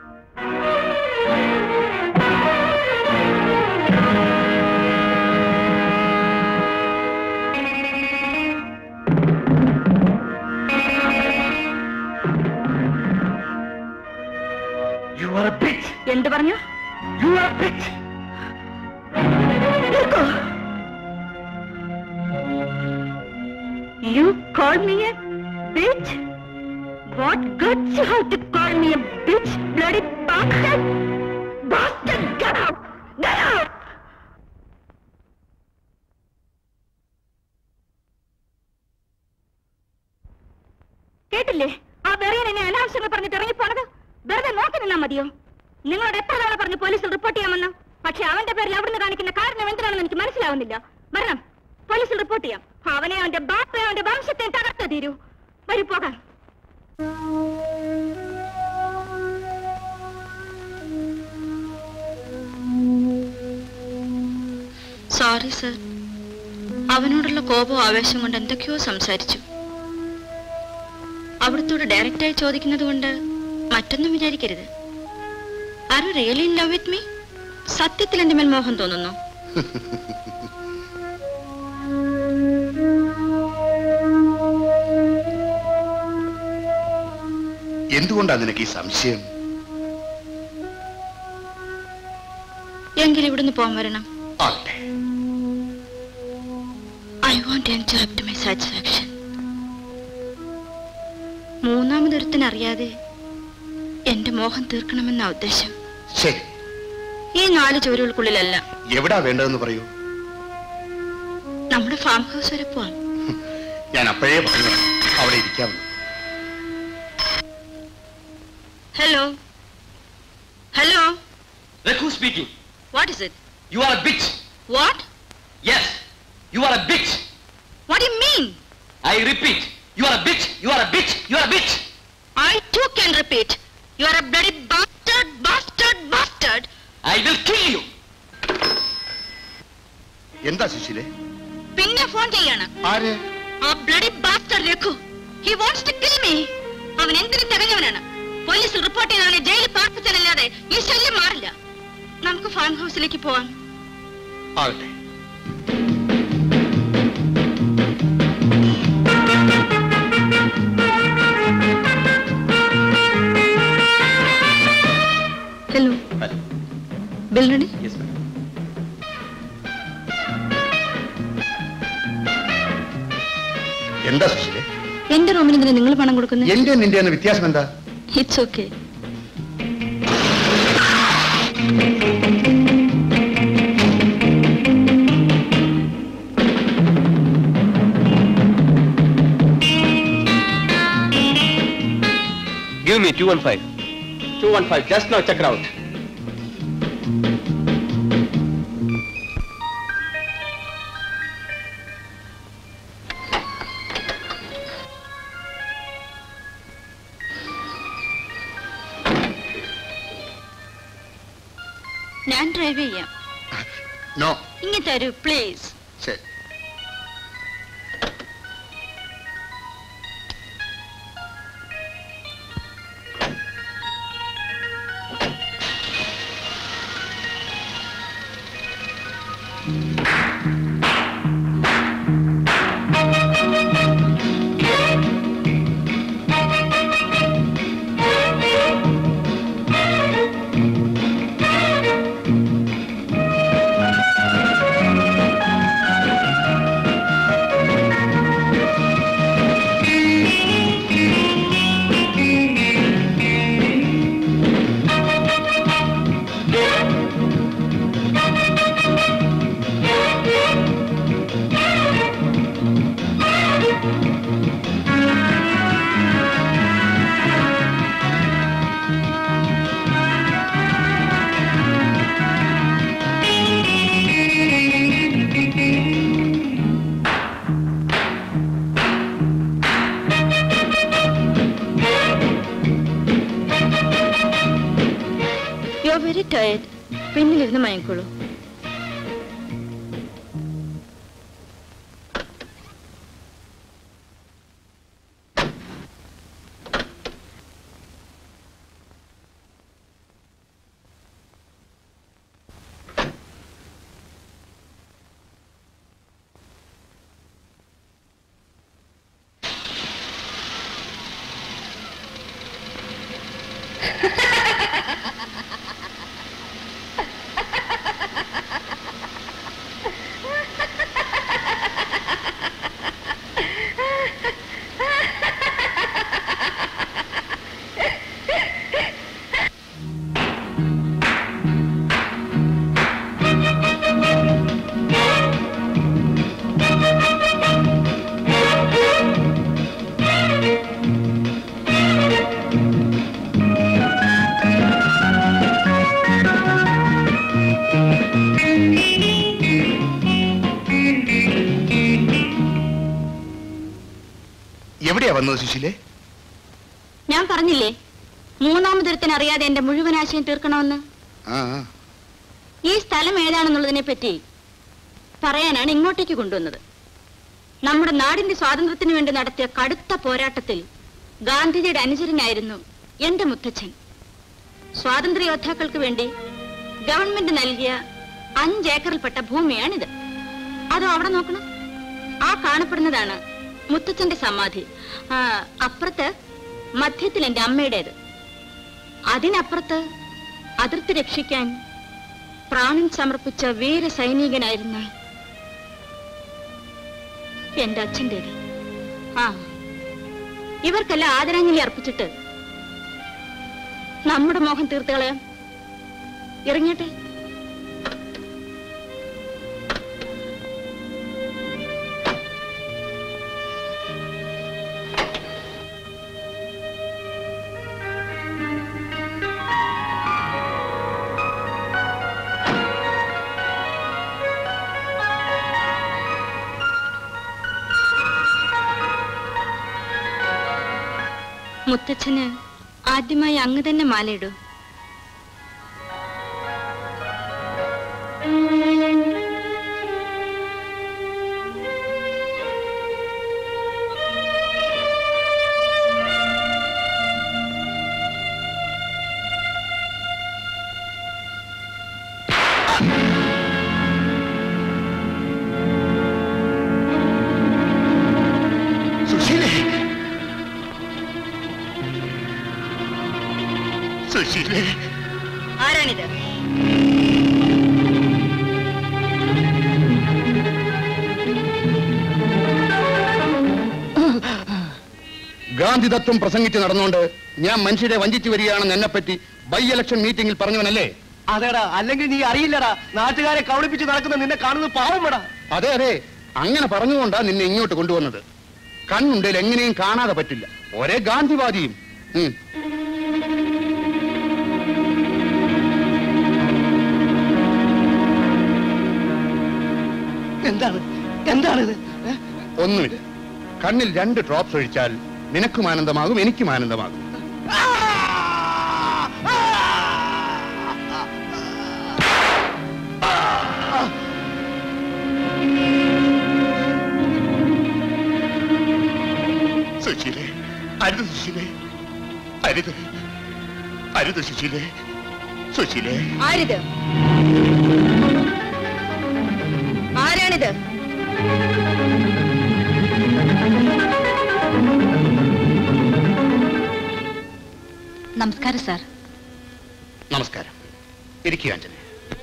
യു ആർ എ ബിച്ച്
എന്ത് പറഞ്ഞു
you are a bitch
You call me a bitch? What guts you have to call me a bitch, bloody bastard? Bastard, get out! Get out! കേട്ടില്ലേ ആ വെറിയൻ എന്നെ അനാവശ്യങ്ങൾ പറഞ്ഞിട്ട് ഇറങ്ങിപ്പോണത് വെറുതെ നോക്കി നിന്നാ മതിയോ നിങ്ങളോട് എത്ര തവണ പറഞ്ഞു പോലീസിൽ റിപ്പോർട്ട് ചെയ്യാമെന്ന് പക്ഷെ അവന്റെ പേരിൽ അവിടുന്ന് കാണിക്കുന്ന കാരണം എന്തിനാണെന്ന് എനിക്ക് മനസ്സിലാവുന്നില്ല വരണം പോലീസിൽ റിപ്പോർട്ട് ചെയ്യാം അവനെ അവന്റെ ബാപ്പയെ അവന്റെ വംശത്തെ തകർത്ത് തീരൂ വരൂ പോകാം സോറി സർ അവനോടുള്ള കോപവും ആവേശം കൊണ്ട് എന്തൊക്കെയോ സംസാരിച്ചു അവിടുത്തോട് ഡയറക്റ്റായി ചോദിക്കുന്നത് കൊണ്ട് മറ്റൊന്നും വിചാരിക്കരുത് are you really in love with me സത്യത്തിൽ എന്റെ മേൽ മോഹം തോന്നുന്നു
എന്തുകൊണ്ടാ നിനക്ക് ഈ സംശയം
എങ്കിൽ ഇവിടുന്ന് പോകാൻ വരണം
ആകട്ടെ
I won't enjoy up to my satisfaction മൂന്നാമതൊരുത്തിനറിയാതെ എന്റെ മോഹം തീർക്കണമെന്ന ഉദ്ദേശം
ശരി
ഈ നാല് ചുവരുകൾക്കുള്ളിലല്ല
എവിടാ വേണ്ടതെന്ന് പറയൂ
നമ്മുടെ ഫാം ഹൗസ് വരെ പോവാം
ഞാൻ അപ്പോഴേ പറഞ്ഞു അവിടെ ഇരിക്കാമെന്ന്
hello hello
Rekhu speaking.
What is it
You are a bitch.
What
Yes, you are a bitch.
What you mean
I repeat, you are a bitch. You are a bitch. You are a bitch.
I too can repeat. You are a bloody bastard, bastard, bastard.
I will kill you.
എന്താ സുശീലേ
പിന്നെ phone ചെയ്യാണ്
ആര്
ആ bloody bastard Raghu he wants to kill me അവൻ എന്തിനും തികഞ്ഞവനാണ് പോലീസിൽ report ചെയ്തവനെ ജയിലിൽ പാർപ്പിച്ചാലല്ലാതെ ഈ ശല്യം മാറില്ല നമുക്ക് ഫാം ഹൗസിലേക്ക് പോവാം
ആകട്ടെ
hello bill ready
Yes, madam.
എന്താ സുശീലേ
എന്റെ റൂമിന് ഇതിന് നിങ്ങൾ പണം കൊടുക്കുന്നത്
എന്റെ നിന്റെ എന്ന വ്യത്യാസം എന്താ
it's okay
Give me two and five.
215, just now check it out.
ഞാൻ ഡ്രൈവ് ചെയ്യാം
നോ
ഇങ്ങ് തരൂ പ്ലീസ്
ശരി
ആ വന്നിരുന്ന് മയക്കോളൂ
എവിടെയാ വന്നത് സുശീലേ
ഞാൻ പറഞ്ഞില്ലേ മൂന്നാമതൊരുത്തൻ അറിയാതെ എന്റെ മുഴുവൻ ആശയം തീർക്കണമെന്ന്
ആ ആ.
ഈ സ്ഥലം ഏതാണെന്നുള്ളതിനെ പറ്റി പറയാനാണ് ഇങ്ങോട്ടേക്ക് കൊണ്ടുവന്നത് നമ്മുടെ നാടിന്റെ സ്വാതന്ത്ര്യത്തിന് വേണ്ടി നടത്തിയ കടുത്ത പോരാട്ടത്തിൽ ഗാന്ധിജിയുടെ അനുചരനായിരുന്നു എന്റെ മുത്തച്ഛൻ സ്വാതന്ത്ര്യ യോദ്ധാക്കൾക്ക് വേണ്ടി ഗവൺമെന്റ് നൽകിയ അഞ്ചേക്കറിൽപ്പെട്ട ഭൂമിയാണിത് അതോ അവിടെ നോക്കണം ആ കാണപ്പെടുന്നതാണ് മുത്തച്ഛന്റെ സമാധി ആ, അപ്പുറത്ത് മധ്യത്തിൽ എന്റെ അമ്മയുടേത് അതിനപ്പുറത്ത് അതിർത്തി രക്ഷിക്കാൻ പ്രാണൻ സമർപ്പിച്ച വീര സൈനികനായിരുന്ന എന്റെ അച്ഛൻ്റെത് ആ ഇവർക്കെല്ലാം ആദരാഞ്ജലി അർപ്പിച്ചിട്ട് നമ്മുടെ മോഹം തീർത്ത് കളയാം ഇറങ്ങിയട്ടെ മുത്തച്ഛന് ആദ്യമായി അങ്ങ് തന്നെ മാലയിടൂ
സുശീലേ സുശീലേ
ആരാണിത്
ഗാന്ധി തത്വം പ്രസംഗിച്ച് നടന്നുകൊണ്ട് ഞാൻ മനുഷ്യരെ വഞ്ചിച്ചു വരികയാണെന്ന് എന്നെപ്പറ്റി ബൈ ഇലക്ഷൻ മീറ്റിംഗിൽ പറഞ്ഞവനല്ലേ
അതേടാ അല്ലെങ്കിൽ നീ അറിയില്ലടാ നാട്ടുകാരെ കവളിപ്പിച്ച് നടക്കുന്ന നിന്നെ കാണുന്നത് പാവമടാ
അതെ അതെ അങ്ങനെ പറഞ്ഞുകൊണ്ടാ നിന്നെ ഇങ്ങോട്ട് കൊണ്ടുവന്നത് കണ്ണുണ്ടേൽ എങ്ങനെയും കാണാതെ പറ്റില്ല ഒരേ ഗാന്ധിവാദിയും ഉം.
എന്താണ് എന്താണിത് ഏ?
ഒന്നുമില്ല കണ്ണിൽ രണ്ട് ഡ്രോപ്സ് ഒഴിച്ചാൽ നിനക്കും ആനന്ദമാകും എനിക്കും ആനന്ദമാകും
സുശീലേ അരുത് സുശീലേ അരുത് അരുത് സുശീലേ സുശീലേ
ആരിത് ആരാണിത് നമസ്കാരം സാർ
നമസ്കാരം ഇരിക്കുക അഞ്ജനെ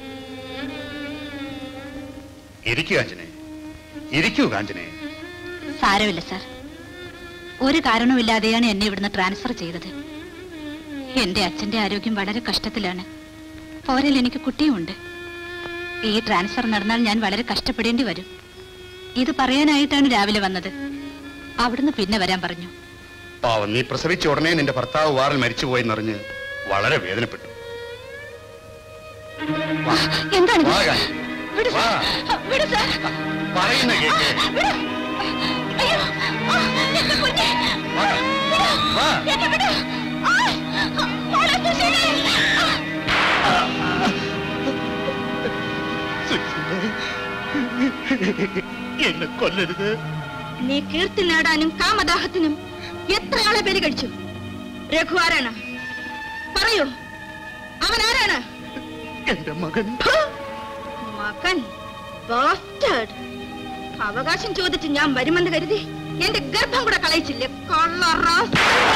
ഇരിക്കുക അഞ്ജനെ ഇരിക്കൂ കാഞ്ചനെ
സാരമില്ല സാർ ഒരു കാരണവുമില്ലാതെയാണ് എന്നെ ഇവിടുന്ന് ട്രാൻസ്ഫർ ചെയ്തത് എന്റെ അച്ഛന്റെ ആരോഗ്യം വളരെ കഷ്ടത്തിലാണ് പോരൽ എനിക്ക് കുട്ടിയുമുണ്ട് ഈ ട്രാൻസ്ഫർ നടന്നാൽ ഞാൻ വളരെ കഷ്ടപ്പെടേണ്ടി വരും ഇത് പറയാനായിട്ടാണ് രാവിലെ വന്നത് അവിടുന്ന് പിന്നെ വരാൻ പറഞ്ഞു
പാവം നീ പ്രസവിച്ച ഉടനെ നിന്റെ ഭർത്താവ് വാറിൽ മരിച്ചുപോയെന്നറിഞ്ഞ് വളരെ വേദനപ്പെട്ടു വാ,
എന്താണ്
വാ കാഞ്ചന. വാ. പറയുന്ന കേക്ക് വാ. വാ.
എന്നെ കൊല്ലരുത്
നീ കീർത്തി നേടാനും കാമദാഹത്തിനും എത്ര ആളെ ബലി കഴിച്ചു രഘു ആരാണ് പറയൂ അവൻ ആരാണ്
എന്റെ മകൻ
മകൻ bastard. അവകാശം ചോദിച്ച് ഞാൻ വരുമെന്ന് കരുതി എന്റെ ഗർഭം കൂടെ കളയിച്ചില്ലേ കള്ളറാസ്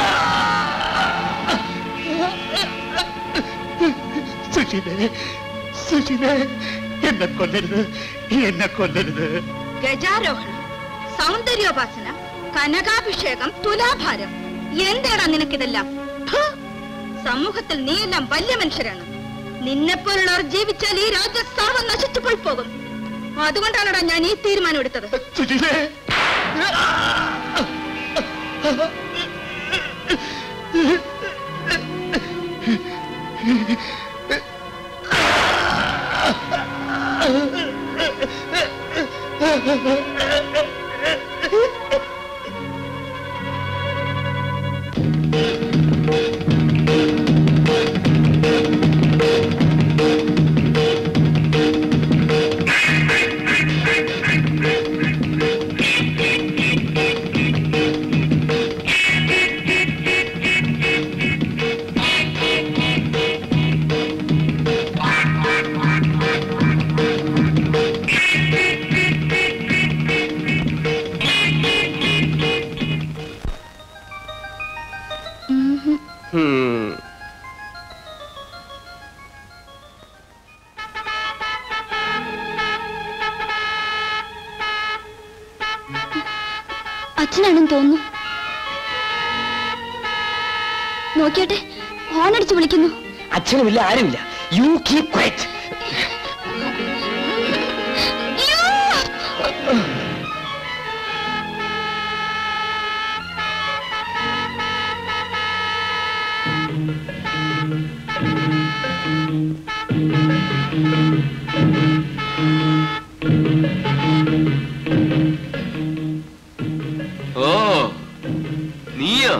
സുശീലേ സുശീലേ എന്നെ കൊല്ലരുത് എന്നെ കൊല്ലരുത്
ഗജാരോഹണം സൗന്ദര്യോപാസന കനകാഭിഷേകം തുലാഭാരം എന്താണ് നിനക്കിതെല്ലാം ഫു! സമൂഹത്തിൽ നീയെല്ലാം വലിയ മനുഷ്യരാണ് നിന്നെപ്പോലുള്ളവർ ജീവിച്ചാൽ ഈ രാജ്യം സർവ്വം നശിച്ചു പോയി പോകും അതുകൊണ്ടാണടാ ഞാൻ ഈ തീരുമാനം എടുത്തത്
സുശീലേ
ഹും.
അച്ഛനാണെന്ന് തോന്നുന്നു നോക്കിയാട്ടെ ഹോണടിച്ച് വിളിക്കുന്നു
അച്ഛനുമില്ല ആരുമില്ല യു കീപ് ക്വൈറ്റ്
ഓ നീയോ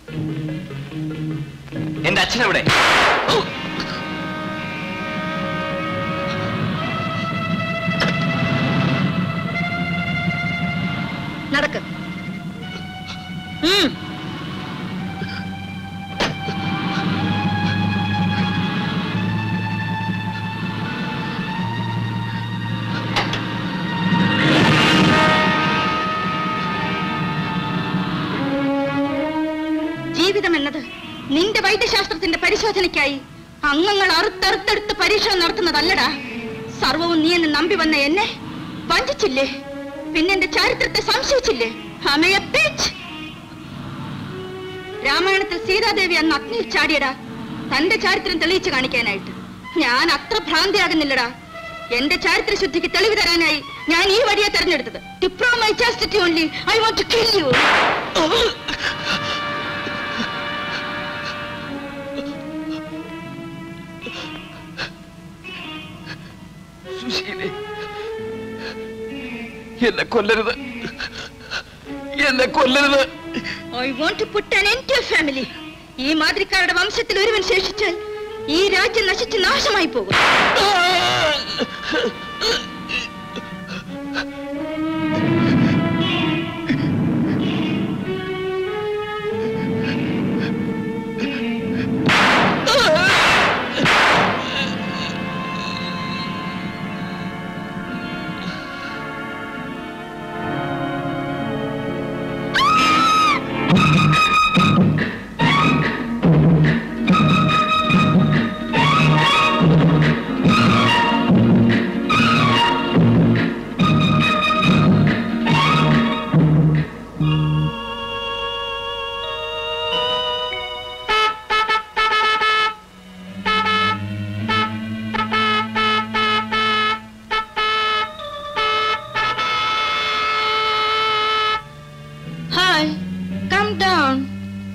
എന്റെ അച്ഛനെവിടെ
നടക്ക് ഉം. ജീവിതം എന്നത് നിന്റെ വൈദ്യശാസ്ത്രത്തിന്റെ പരിശോധനയ്ക്കായി അംഗങ്ങൾ അറുത്തറുത്തെടുത്ത് പരീക്ഷ നടത്തുന്നതല്ലടാ സർവവും നീ എന്ന് നമ്പി വന്ന എന്നെ വഞ്ചിച്ചില്ലേ പിന്നെ എന്റെ ചരിത്രത്തെ സംശയിച്ചില്ലേ അമയ bitch. രാമായണത്തിൽ സീതാദേവി അന്ന് അഗ്നിയിൽ ചാടിയടാ തന്റെ ചരിത്രം തെളിയിച്ചു കാണിക്കാനായിട്ട് ഞാൻ അത്ര ഭ്രാന്തിയാകുന്നില്ലടാ എന്റെ ചരിത്ര ശുദ്ധിക്ക് തെളിവ് തരാനായി ഞാൻ ഈ വഴിയെ തെരഞ്ഞെടുത്തത് to prove my chastity only I want to kill you
സുശീലേ എന്നെ കൊല്ലരുത് എന്നെ കൊല്ലരുത്
I want to put an end to your family ഈ മാതിരിക്കാരുടെ വംശത്തിൽ ഒരുവൻ ശേഷിച്ചാൽ ഈ രാജ്യം നശിച്ച് നാശമായി പോകും Hi, come down.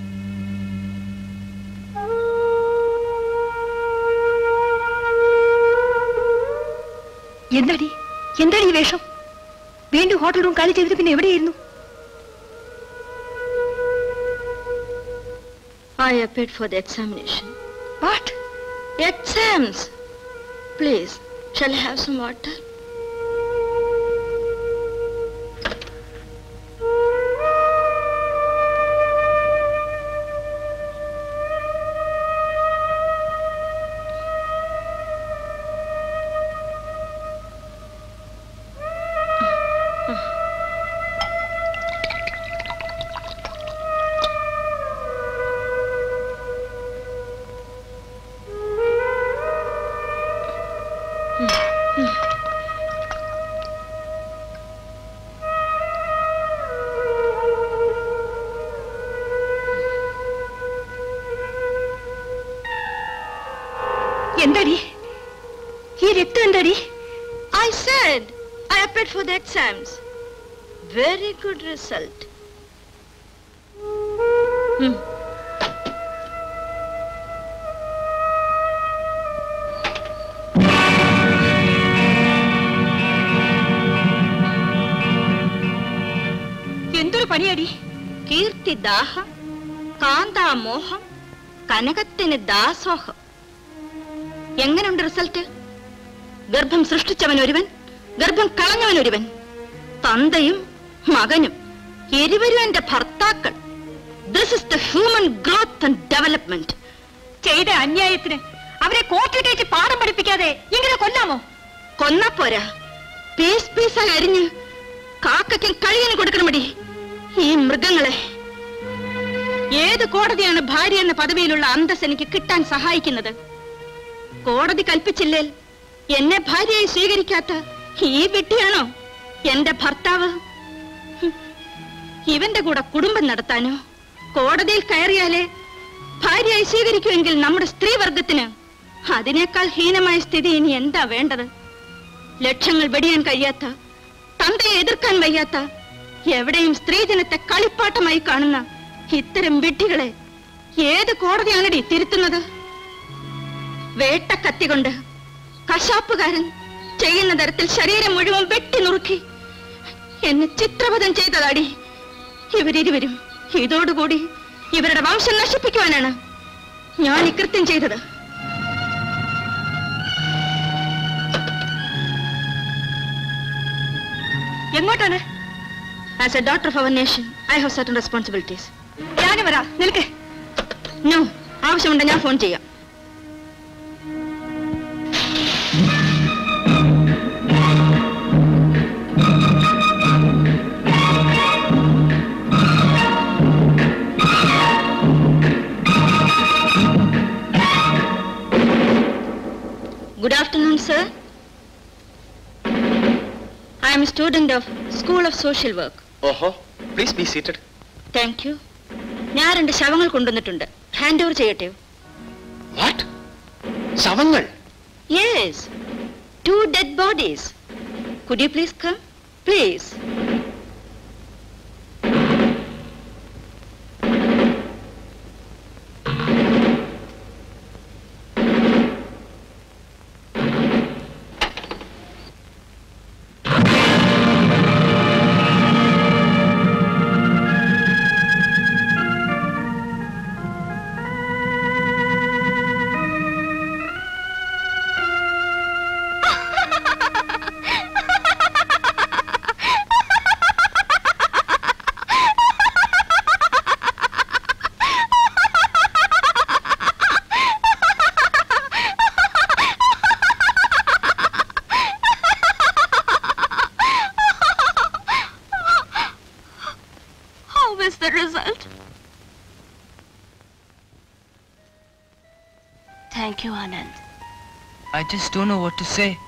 എന്താടി എന്താടി ഈ വേഷം വീണ്ടും ഹോട്ടൽ റൂം കാലി ചെയ്തിട്ട് പിന്നെ എവിടെയായിരുന്നു
I appeared for the examination.
What
Exams! Please, shall I have some water?
എന്തടി ഈ രക്തം എന്തടി
I said I applied for the exams. Very good result. Hmm.
എന്തൊരു പണിയടി
കീർത്തി ദാഹം കാന്താമോഹം കനകത്തിന് ദാസോഹം എങ്ങനെയുണ്ട് റിസൾട്ട് ഗർഭം സൃഷ്ടിച്ചവൻ ഒരുവൻ ഗർഭം കളഞ്ഞവൻ ഒരുവൻ തന്തയും മകനും ഇരുവരും എന്റെ ഭർത്താക്കൾ this is the human growth and development
ചെയ്ത അന്യായത്തിന് അവരെ കോർട്ടിൽ കയറ്റി പാഠം പഠിപ്പിക്കാതെ ഇങ്ങനെ കൊല്ലാമോ
കൊന്നാ പോരാ പീസ് പീസായി അരിഞ്ഞ് കാക്കയ്ക്കും കഴിയന് കൊടുക്കണമടി ഈ മൃഗങ്ങളെ ഏത് കോടതിയാണ് ഭാര്യ എന്ന പദവിയിലുള്ള അന്തസ് എനിക്ക് കിട്ടാൻ സഹായിക്കുന്നത് കോടതി കൽപ്പിച്ചില്ലേൽ എന്നെ ഭാര്യയായി സ്വീകരിക്കാത്ത ഈ വിട്ടിയാണോ എന്റെ ഭർത്താവ് ഹും. ഇവന്റെ കൂടെ കുടുംബം നടത്താനോ കോടതിയിൽ കയറിയാലേ ഭാര്യയായി സ്വീകരിക്കുമെങ്കിൽ നമ്മുടെ സ്ത്രീവർഗത്തിന് അതിനേക്കാൾ ഹീനമായ സ്ഥിതി ഇനി എന്താ വേണ്ടത് ലക്ഷങ്ങൾ വെടിയാൻ കഴിയാത്ത തന്തയെ എതിർക്കാൻ വയ്യാത്ത എവിടെയും സ്ത്രീജനത്തെ കളിപ്പാട്ടമായി കാണുന്ന ഇത്തരം വിഡ്ഢികളെ ഏത് കോടതിയാണടി തിരുത്തുന്നത് വേട്ടക്കത്തി കൊണ്ട് കശാപ്പുകാരൻ ചെയ്യുന്ന തരത്തിൽ ശരീരം മുഴുവൻ വെട്ടി നുറുക്കി എന്നെ ചിത്രവധം ചെയ്തതാടി ഇവരിരുവരും ഇതോടുകൂടി ഇവരുടെ വംശം നശിപ്പിക്കുവാനാണ് ഞാൻ ഇകൃത്യം ചെയ്തത്
എങ്ങോട്ടാണ്
as a doctor of our nation I have certain responsibilities
ഞാനും വരാ നിൽക്ക്
നോ ആവശ്യമുണ്ട് ഞാൻ ഫോൺ ചെയ്യാം Good afternoon, sir. I am a student of School of Social Work.
ഓഹോ please be seated
thank you ഞാൻ രണ്ട് ശവങ്ങൾ കൊണ്ടുവന്നിട്ടുണ്ട് ഹാൻഡ് ഓവർ ചെയ്യട്ടെയോ
വാട്ട് ശവങ്ങൾ
yes two dead bodies could you please come please How is the result?
Thank you, Anand. I just don't know what to say.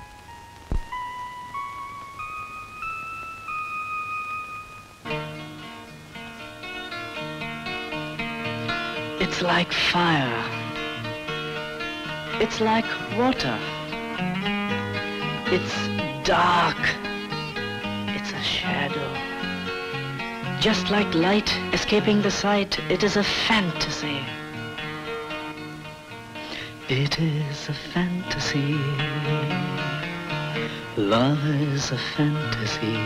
It's like fire. It's like water. It's dark. It's a shadow. Just like light escaping the sight, it is a fantasy. It is a fantasy. Love is a fantasy.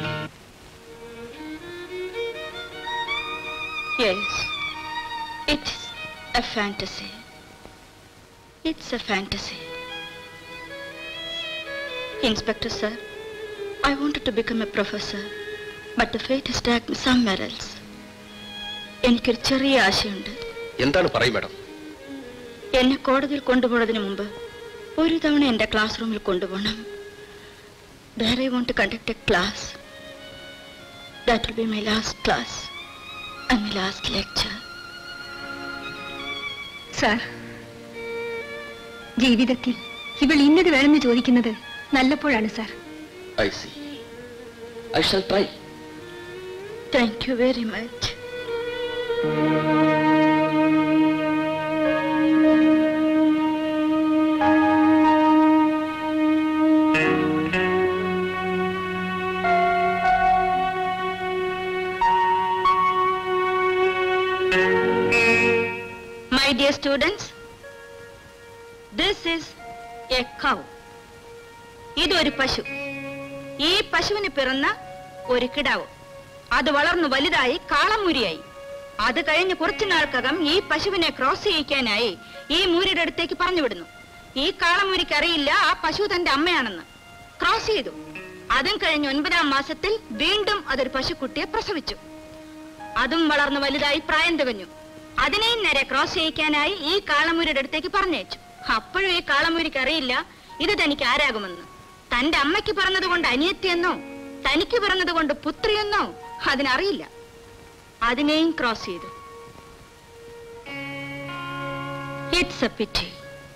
Yes, it's a fantasy. It's a fantasy. Inspector, sir, I wanted to become a professor, but the fate has dragged me somewhere else. എനിക്കൊരു ചെറിയ ആശയുണ്ട്
എന്താണ് പറയും madam
എന്നെ കോടതിയിൽ കൊണ്ടുപോകുന്നതിന് മുമ്പ് ഒരു തവണ എൻ്റെ ക്ലാസ് റൂമിൽ കൊണ്ടുപോകണം where I want to conduct a class that will be my last class and my last lecture
sir ജീവിതത്തിൽ ഇവൾ ഇന്നത് വേണമെന്ന് ചോദിക്കുന്നത് നല്ലപ്പോഴാണ് sir
I see I shall try
thank you very much My dear students, this is a cow. ഇതൊരു പശു ഈ പശുവിന് പിറന്ന ഒരു കിടാവ് അത് വളർന്നു വലുതായി കാളമൂരിയായി അത് കഴിഞ്ഞ് കുറച്ചു നാൾക്കകം ഈ പശുവിനെ ക്രോസ് ചെയ്യിക്കാനായി ഈ മൂരിയുടെ അടുത്തേക്ക് പറഞ്ഞുവിടുന്നു ഈ കാളമൂരിക്ക് അറിയില്ല ആ പശു തന്റെ അമ്മയാണെന്ന് ക്രോസ് ചെയ്തു അതും കഴിഞ്ഞ് ഒൻപതാം മാസത്തിൽ വീണ്ടും അതൊരു പശുക്കുട്ടിയെ പ്രസവിച്ചു അതും വളർന്നു വലുതായി പ്രായം തികഞ്ഞു അതിനെയും നേരെ ക്രോസ് ചെയ്യിക്കാനായി ഈ കാളമൂരിയുടെ അടുത്തേക്ക് പറഞ്ഞയച്ചു അപ്പോഴും ഈ കാളമൂരിക്ക് അറിയില്ല ഇത് തനിക്ക് ആരാകുമെന്ന് തന്റെ അമ്മയ്ക്ക് പറഞ്ഞത് കൊണ്ട് അനിയത്തിയെന്നോ തനിക്ക് പറഞ്ഞത് കൊണ്ട് പുത്രിയെന്നോ അതിനറിയില്ല അതിനെയും ക്രോസ് ചെയ്തു it's a pity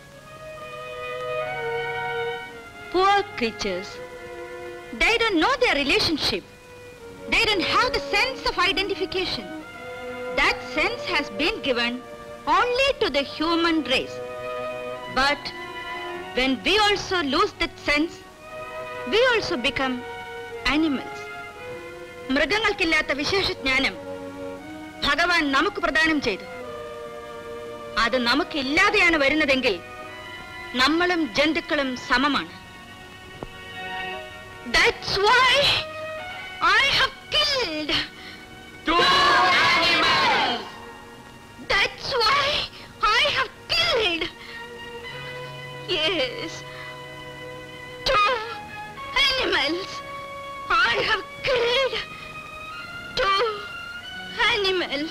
Poor creatures. They don't know their relationship. They don't have the sense of identification. That sense has been given only to the human race. But when we also lose that sense, we also become animals. മൃഗങ്ങൾക്കില്ലാത്ത വിശേഷജ്ഞാനം ഭഗവാൻ നമുക്ക് പ്രദാനം ചെയ്തു അത് നമുക്കില്ലാതെയാണ് വരുന്നതെങ്കിൽ നമ്മളും ജന്തുക്കളും സമമാണ് That's why I have killed two animals. That's why I have killed. Yes, two animals. I have killed two animals.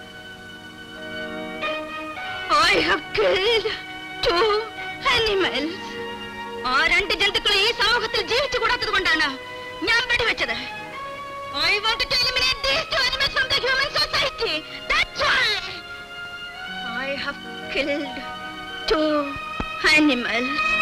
I have killed two animals. ആ രണ്ട് ജന്തുക്കൾ ഈ സമൂഹത്തിൽ ജീവിച്ചു കൂടാത്തത് കൊണ്ടാണ് ഞാൻ വെടിവെച്ചത് I wanted to eliminate these two animals from the human society. That's why I have killed two animals.